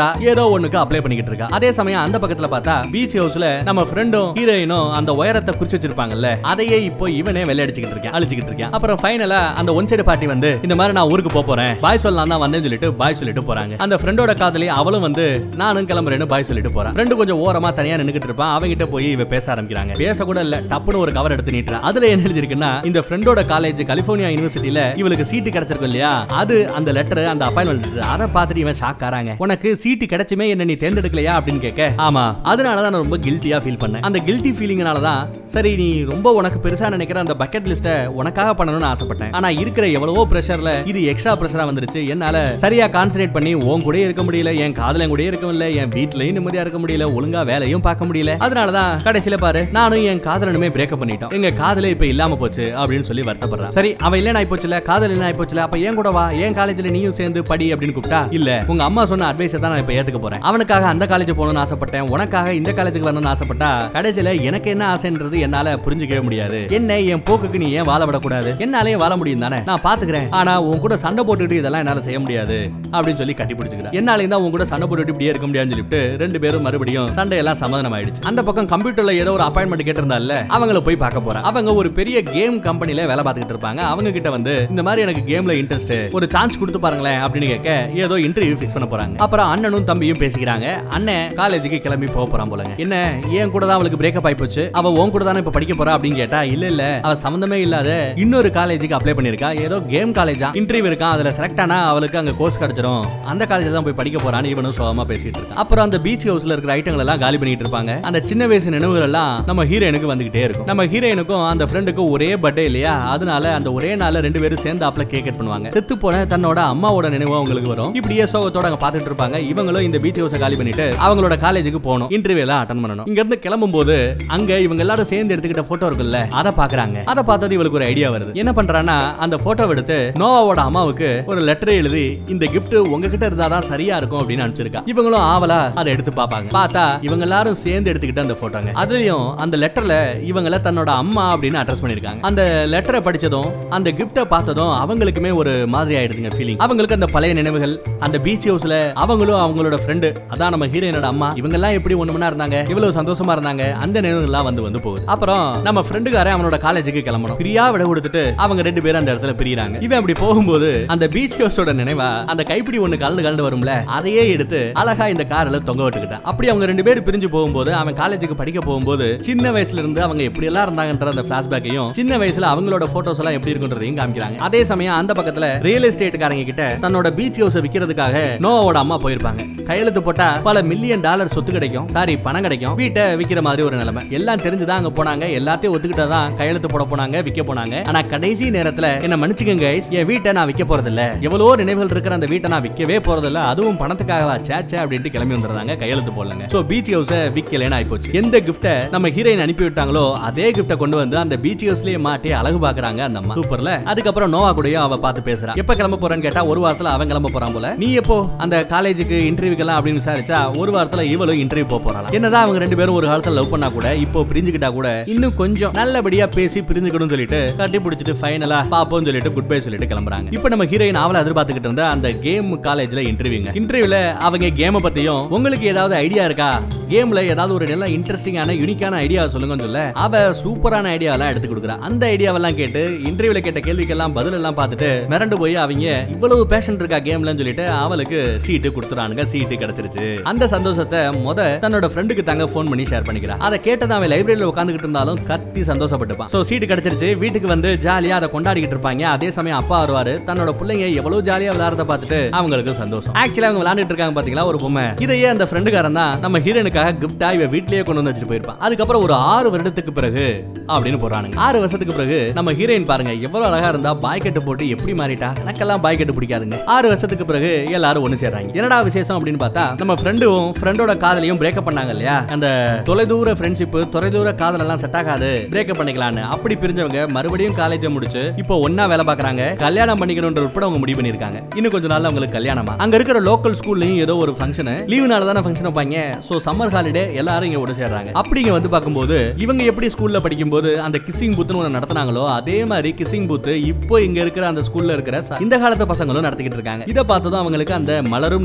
சூப்பரா ஏதோ ஒண்ணுக்கு அப்ளை பண்ணிக்கிட்டு இருக்கா அதே சமயம் அந்த பக்கத்துல பார்த்தா பீச் ஹவுஸ்ல நம்ம ஃப்ரெண்டும் ஹீரோயினும் அந்த உயரத்தை குறிச்சு வச்சிருப்பாங்கல்ல அதையே இப்போ இவனே வெள்ளையடிச்சுக்கிட்டு இருக்கேன் அழிச்சுக்கிட்டு இருக்கேன் அப்புறம் ஃபைனலா அந்த ஒன் சைடு பார்ட்டி வந்து இந்த மாதிரி நான் ஊருக்கு போப் போறேன் பாய் சொல்லலாம் தான் வந்தேன்னு சொல்லிட்டு பாய் சொல்லிட்டு போறாங்க அந்த ஃப்ரெண்டோட காதலி அவளும் வந்து நானும் கிளம்புறேன்னு பாய் சொல்லிட்டு போறான் ஃப்ரெண்டு கொஞ்சம் ஓரமா தனியா நின்னுக்கிட்டு இருப்பான் அவங்கிட்ட போய் இவ பேச ஆரம்பிக்கிறாங்க பேச கூட இல்ல டப்புன்னு ஒரு கவர் எடுத்து நீட்டுறா அதுல என்ன எழுதிருக்குன்னா இந்த ஃப்ரெண்டோட காலேஜ் கலிபோர்னியா யூனிவர்சிட்டியில இவளுக்கு சீட்டு கிடைச்சிருக்கும் இல்லையா அது அந்த லெட்டர் அந்த அப்பாயின்மெண்ட் லெட்டர் அதை பார்த்துட்டு இவன் ஷாக் ஆறாங்க உனக்கு சீட்டு கிடைச்சுமே என்ன நீ தேர்ந்தெடுக்கலையா அப்படின்னு கேட்க ஆமா அதனால தான் நான் ரொம்ப கில்ட்டியா ஃபீல் பண்ணேன் அந்த கில்ட்டி ஃபீலிங்னால தான் சரி நீ ரொம்ப உனக்கு பெருசா நினைக்கிற அந்த பக்கெட் லிஸ்ட்டை உனக்காக பண்ணணும்னு ஆசைப்பட்டேன் ஆனா இருக்கிற எவ்வளவோ பிரஷர்ல இது எக்ஸ்ட்ரா பிரஷரா வந்துருச்சு என்னால சரியா கான்சன்ட்ரேட் பண்ணி உன் கூட இருக்க முடியல என் காதலன் கூட இருக்க முடியல என் வீட்லயும் நிம்மதியா இருக்க முடியல ஒழுங்கா வேலையும் பார்க்க முடியல அதனாலதான் கடைசியில பாரு நானும் என் காதலனுமே பிரேக்கப் பண்ணிட்டோம் எங்க காதலே இப்ப இல்லாம போச்சு அப்படின்னு சொல்லி வருத்தப்படுறான் சரி அவ இல்ல ஆயி போச்சுல காதல் என்ன ஆயி போச்சுல அப்ப ஏன் கூட வா ஏன் காலேஜ்ல நீயும் சேர்ந்து படி அப்படின்னு கூப்பிட்டா இல்ல உங்க அம்மா சொன்ன அட்வைஸை தான் நான் இப்ப ஏத்துக்க போறேன் அவனுக்காக அந்த காலேஜ் போகணும்னு ஆசைப்பட்டேன் உனக்காக இந்த காலேஜுக்கு வரணும்னு ஆசைப்பட்டா கடைசியில எனக்கு என்ன ஆசைன்றது என்னால புரிஞ்சுக்கவே முடியாது என்ன என் போக்குக்கு நீ ஏன் வாழ விடக்கூடாது என்னாலயும் வாழ முடியும் தானே நான் பாத்துக்கிறேன் ஆனா உன் கூட சண்டை போட்டுட்டு இதெல்லாம் என்னால செய்ய முடியாது அப்படின்னு சொல்லி கட்டி பிடிச்சிக்கிறேன் என்னாலையும் தான் உன் கூட சண்டை போட்டுட்டு இப்படியே இருக்க முடியாதுன்னு சொல்லிட்டு ரெண்டு பேரும் மறுபடியும் சண்டையெல்லாம் சமாதானம் ஆயிடுச்சு அந்த பக்கம் கம்ப்யூட்டர்ல ஏதோ ஒரு அப்பாயின்மெண்ட் கேட்டிருந்தால அவங்கள போய் பார்க்க போறேன் அவங்க ஒரு பெரிய கேம் கம்பெனில வேலை பார்த்துக்கிட்டு இருப்பாங்க அவங்க கிட்ட வந்து இந்த மாதிரி எனக்கு கேம்ல இன்ட்ரெஸ்ட் ஒரு சான்ஸ் கொடுத்து பாருங்களேன் அப்படின்னு கேட்க ஏதோ இன்டர்வியூ ஃபிக்ஸ் பண்ண போறாங்க அப்புறம் அண்ணனும் தம்பியும் பேசிக்கிறாங்க அண்ணன் காலேஜுக்கு கிளம்பி போக போறான் போலங்க என்ன ஏன் கூட தான் அவளுக்கு பிரேக்கப் ஆயி போச்சு அவ உன் கூட தானே இப்ப படிக்க போறா அப்படின்னு கேட்டா இல்ல இல்ல அவ சம்பந்தமே இல்லாத இன்னொரு காலேஜுக்கு அப்ளை பண்ணிருக்கா ஏதோ கேம் காலேஜா இன்டர்வியூ இருக்கான் அதுல செலக்ட் ஆனா அவளுக்கு அங்க கோர்ஸ் கிடைச்சிரும் அந்த காலேஜ் தான் போய் படிக்க போறான்னு இவனும் சோகமா பேசிட்டு இருக்கான் அப்புறம் அந்த பீச் ஹவுஸ்ல இருக்கிற ஐட்டங்கள் எல்லாம் காலி பண்ணிட்டு இருப்பாங்க அந்த சின்ன வயசு நினைவுகள் எல்லாம் நம்ம ஹீரோயினுக்கு வந்துகிட்டே இருக்கும் நம்ம ஹீரோயினுக்கும் அந்த ஃப்ரெண்டுக்கும் ஒரே பர்த்டே இல்லையா அதனால அந்த ஒரே நாள்ல ரெண்டு பேரும் சேர்ந்து அப்பல கேக் கட் பண்ணுவாங்க செத்து போன தன்னோட அம்மாவோட நினைவு அவங்களுக்கு வரும் இப்படியே சோகத்தோட அங்க பாத்துட்டு இருப்பாங்க இவங்களும் இந்த பீச் ஹவுஸை காலி பண்ணிட்டு அவங்களோட காலேஜுக்கு போகணும் இன்டர்வியூ எல்லாம் அட்டன் பண்ணணும் இங்க இருந்து கிளம்பும் போது அங்க இவங்க எல்லாரும் சேர்ந்து எடுத்துக்கிட்ட போட்டோ இருக்குல்ல அதை பாக்குறாங்க அதை பார்த்தது இவளுக்கு ஒரு ஐடியா வருது என்ன பண்றான்னா அந்த போட்டோ எடுத்து நோவாவோட அம்மாவுக்கு ஒரு லெட்டர் எழுதி இந்த கிஃப்ட் உங்ககிட்ட இருந்தாதான் சரியா இருக்கும் அப்படின்னு அனுப்பிச்சிருக்கா இவங்களும் ஆவலா அதை எடுத்து பார்ப்பாங்க பார்த்தா இவங்க எல்லாரும் சேர்ந்து எடுத்துக்கிட்ட அந்த போட்டோங்க அதுலயும் அந்த லெட்டர்ல இவங்கள தன்னோட அம்மா அப்படின்னு அட்ரஸ் பண்ணிருக்காங்க அந்த லெட்டரை படிச்சதும் அந்த கிஃப்ட்டை பார்த்ததும் அவங்களுக்குமே ஒரு மாதிரி ஆயிடுதுங்க ஃபீலிங் அவங்களுக்கு அந்த பழைய நினைவுகள் அந்த பீச் ஹவுஸ்ல அவங்களும் அவங்களோட ஃப்ரெண்டு அதான் நம்ம ஹீரோயினோட அம்மா இவங்க எல்லாம் எப்படி ஒண்ணுமனா இருந்தாங்க இவ்வளவு சந்தோஷமா இருந்தாங்க அந்த நினைவுகள் எல்லாம் வந்து வந்து போகுது அப்புறம் நம்ம ஃப்ரெண்டுக்காரன் அவனோட காலேஜுக்கு கிளம்பணும் ஃப்ரீயா விட கொடுத்துட்டு அவங்க ரெண்டு பேரும் அந்த இடத்துல பிரியறாங்க இவன் அப்படி போகும்போது அந்த பீச் ஹவுஸோட நினைவா அந்த கைப்பிடி ஒண்ணு கலந்து கலந்து வரும்ல அதையே எடுத்து அழகா இந்த கார்ல தொங்க விட்டுக்கிட்டான் அப்படி அவங்க ரெண்டு பேரும் பிரிஞ்சு போகும்போது அவன் காலேஜுக்கு படிக்க போகும்போது சின்ன வயசுல இருந்து அவங்க எப்படி எல்லாம் இருந்தாங்கன்ற அந்த பிளாஷ்பேக்கையும் சின்ன வயசுல அவங்களோட போட்டோஸ் எல்லாம் எப்படி இருக்குன்றதையும் காமிக்கிறாங்க அதே சமயம் அந்த பக்கத்துல ரியல் எஸ்டேட்காரங்க கிட்ட தன்னோட பீச் ஹவுஸ் விக்கிறதுக்காக நோவாவோட அம்மா போயிருப்பாங்க கையெழுத்து போட்டா பல மில்லியன் டாலர் சொத்து கிடைக்கும் சாரி பணம் கிடைக்கும் வீட்டை விக்கிற மாதிரி ஒரு நிலைமை எல்லாம் தெரிஞ்சுதான் அங்க போனாங்க எல்லாத்தையும் ஒத்துக்கிட்டா தான் கையெழுத்து போட போனாங்க விற்க போனாங்க ஆனா கடைசி நேரத்துல என்ன மன்னிச்சுக்கங்க guys, என் வீட்டை நான் விற்க போறது இல்ல எவ்வளவோ நினைவுகள் இருக்கிற அந்த வீட்டை நான் விற்கவே போறது இல்ல அதுவும் பணத்துக்காகவா சேச்சே அப்படின்ட்டு கிளம்பி வந்துடுறாங்க கையெழுத்து போடலங்க சோ பீச் ஹவுஸ விற்கலன்னு ஆயிப்போச்சு எந்த கிஃப்ட்டை நம்ம ஹீரோயின் அனுப்பி விட்டாங்களோ அதே கிஃப்ட்டை கொண்டு வந்து அந்த பீச் ஹவுஸ்லயே மாட்டி அழகு பாக்குறாங்க அந்த அம்மா சூப்பர்ல அதுக்கப்புறம் நோவா கூடயும் அவ பார்த்து பேசுறா எப்ப கிளம்ப போறேன்னு கேட்டா ஒரு வாரத்துல அவன் கிளம்ப போறான் போல நீ எப்போ அந்த காலேஜுக்கு இன்டர்வியூக்கெல்லாம் அப்படின்னு விசாரிச்சா ஒரு வாரத்துல இவளும் இன்டர்வியூ போக போறாளாம் என்னதான் அவங்க ரெண்டு பேரும் ஒரு காலத்துல லவ் பண்ணா கூட இப்போ பிரிஞ்சுக்கிட்டா கூட இன்னும் கொஞ்சம் நல்லபடியா பேசி பிரிஞ்சுக்கணும் சொல்லிட்டு கட்டி பிடிச்சிட்டு ஃபைனலா பாப்போம்னு சொல்லிட்டு குட் பை சொல்லிட்டு கிளம்புறாங்க இப்போ நம்ம ஹீரோயின் அவளை எதிர்பார்த்துக்கிட்டு இருந்த அந்த கேம் காலேஜ்ல இன்டர்வியூங்க இன்டர்வியூல அவங்க கேமை பத்தியும் உங்களுக்கு ஏதாவது ஐடியா இருக்கா கேம்ல ஏதாவது ஒரு நல்ல இன்ட்ரெஸ்டிங்கான யூனிக்கான ஐடியா சொல்லுங்கன்னு சொல்ல அவ சூப்பரான ஐடியா எல்லாம் எடுத்து கொடுக்குறா அந்த ஐடியாவெல்லாம் கேட்டு இன்டர்வியூல கேட்ட கேள்விக்கெல்லாம் பதில் எல்லாம் பார்த்துட்டு மிரண்டு போய் அவங்க இவ்வளவு பேஷன் இருக்கா கேம்லன்னு சொல்லிட்டு அவளுக்கு சீட்டு கொடுத்துறானுங்க சீட்டு கிடைச்சிருச்சு அந்த சந்தோஷத்தை முத தன்னோட ஃப்ரெண்டுக்கு தாங்க ஃபோன் பண்ணி ஷேர் பண்ணிக்கிறா அதை கேட்டதான் அவன் லைப்ரரியில உட்காந்துக்கிட்டு இருந்தாலும் கத்தி சந்தோஷப்பட்டுப்பான் சோ சீட்டு கிடைச்சிருச்சு வீட்டுக்கு வந்து ஜாலியா அதை கொண்டாடிக்கிட்டு இருப்பாங்க அதே சமயம் அப்பா வருவாரு தன்னோட பிள்ளைங்க எவ்வளவு ஜாலியா விளையாடுறத பார்த்துட்டு அவங்களுக்கு சந்தோஷம் ஆக்சுவலா அவங்க விளையாண்டுட்டு இருக்காங்க பாத்தீங்களா ஒரு பொம்மை இதையே அந்த ஃப்ரெண்டுக்காரன் தான் நம்ம ஹீரோனுக்காக கிஃப்டா இவ வீட்லயே கொண்டு வந்து வச்சுட்டு போயிருப்பான் அதுக்கப்புறம் ஒரு ஆறு வருடத்துக்கு பிறகு அப்படின்னு போறானுங்க ஆறு வருஷத்துக்கு பிறகு நம்ம ஹீரோயின் பாருங்க எவ்வளவு அழகா இருந்தா பாய் கட்டு போட்டு எப்படி மாறிட்டா எனக்கெல்லாம் பாய் கட்டு பிடிக்காதுங்க ஆறு வருஷத்துக்கு பிறகு எல்லாரும் ஒண்ணு சேர்றாங்க என்னடா விசேஷம் அப்படின்னு பார்த்தா நம்ம ஃப்ரெண்டும் ஃப்ரெண்டோட காதலையும் பிரேக்கப் பண்ணாங்க இல்லையா அந்த தொலைதூர ஃப்ரெண்ட்ஷிப் தொலைதூர காதல் எல்லாம் செட் ஆகாது பிரேக்கப் பண்ணிக்கலாம்னு அப்படி பிரிஞ்சவங்க மறுபடியும் காலேஜ் முடிச்சு இப்போ ஒண்ணா வேலை பார்க்கறாங்க கல்யாணம் பண்ணிக்கணும்ன்ற உட்பட அவங்க முடிவு பண்ணிருக்காங்க இன்னும் கொஞ்ச நாள்ல அவங்களுக்கு கல்யாணமா அங்க இருக்கிற லோக்கல் ஸ்கூல்லயும் ஏதோ ஒரு ஃபங்க்ஷன் லீவு நாள் தானே ஃபங்க்ஷன் வைப்பாங்க சோ சம்மர் ஹாலிடே எல்லாரும் இங்க ஒன்று சேர்றாங்க அப்படி இங்க வந்து பார்க்கும்போது இவங்க எப்படி ஸ்கூல்ல படிக்கும்போது அந்த கிஸ்ஸிங் பூத்னு ஒன்று நடத்துனாங்களோ அதே மாதிரி கிஸ்ஸிங் பூத் இப்போ இங்க இருக்கிற அந்த ஸ்கூல்ல இருக்கிற ச- இந்த காலத்து பசங்களும் நடத்திக்கிட்டு இருக்காங்க இதை பார்த்ததும் அவங்களுக்கு அந்த மலரும் நினைவுகள்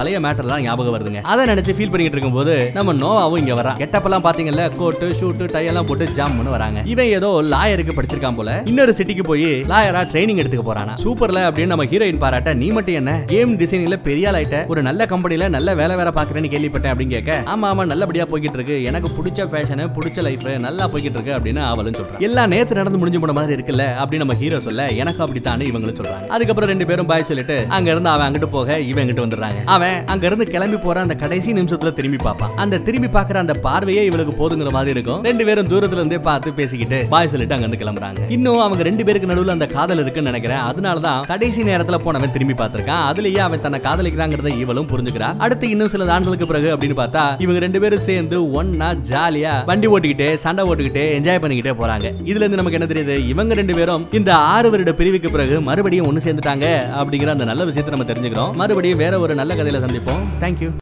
பழைய மேட்டர்லாம் ஞாபகம் வருதுங்க அதை நினைச்சு ஃபீல் பண்ணிட்டு இருக்கும்போது நம்ம நோவாவும் இங்க வரா கெட்டப்பெல்லாம் பாத்தீங்கல்ல கோட்டு ஷூட்டு டை எல்லாம் போட்டு ஜாம்னு வராங்க இவன் ஏதோ லாயருக்கு படிச்சிருக்கான் போல இன்னொரு சிட்டிக்கு போய் லாயரா ட்ரைனிங் எடுத்துக்க போறானா சூப்பர்ல அப்படின்னு நம்ம ஹீரோயின் பாராட்ட நீ மட்டும் என்ன கேம் டிசைனிங்ல பெரிய ஆள் ஆயிட்ட ஒரு நல்ல கம்பெனில நல்ல வேலை வேற பாக்குறேன்னு கேள்விப்பட்டேன் அப்படின்னு கேட்க ஆமா ஆமா நல்லபடியா போய்கிட்டு இருக்கு எனக்கு பிடிச்ச ஃபேஷன் பிடிச்ச லைஃப் நல்லா போய்கிட்டு இருக்கு அப்படின்னு அவளும் சொல்றான் எல்லாம் நேத்து நடந்து முடிஞ்சு போன மாதிரி இருக்குல்ல அப்படின்னு நம்ம ஹீரோ சொல்ல எனக்கு அப்படித்தான் இவங்களும் சொல்றாங்க அதுக்கப்புறம் ரெண்டு பேரும் பாய் சொல்லிட்டு அங்க இருந்து அவன் அங்கிட்டு போக இவன் இங்கிட்டு வந்துடுறாங்க அவன் அங்க இருந்து கிளம்பி போற அந்த கடைசி நிமிஷத்துல திரும்பி பார்ப்பான் அந்த திரும்பி பார்க்குற அந்த பார்வையே இவளுக்கு போதுங்கிற மாதிரி இருக்கும் ரெண்டு பேரும் தூரத்துல இருந்தே பார்த்து பேசிக்கிட்டு பாய் சொல்லிட்டு அங்க இருந்து கிளம்புறாங்க இன்னும் அவங்க ரெண்டு பேருக்கு நடுவுல அந்த காதல் இருக்குன்னு நினைக்கிறேன் அதனாலதான் கடைசி நேரத்துல போனவன் திரும்பி பார்த்திருக்கான் அதுலயே அவன் தன்னை காதலிக்கிறாங்கிறத இவளும் புரிஞ்சுக்கிறா அடுத்து இன்னும் சில நாட்களுக்கு பிறகு அப்படின்னு பார்த்தா இவங்க ரெண்டு பேரும் சேர்ந்து ஒன்னா ஜாலியா வண்டி ஓட்டிக்கிட்டு சண்டை ஓட்டிக்கிட்டு என்ஜாய் பண்ணிக்கிட்டே போறாங்க இதுல இருந்து நமக்கு என்ன தெரியுது இவங்க ரெண்டு பேரும் இந்த ஆறு வருட பிரிவுக்கு பிறகு மறுபடியும் ஒன்னு சேர்ந்துட்டாங்க அப்படிங்கிற அந்த நல்ல விஷயத்தை நம்ம தெரிஞ்சுக்கிறோம் மறுபடியும் வேற ஒரு நல்ல கதையில சந்திப்போம் தேங்க்யூ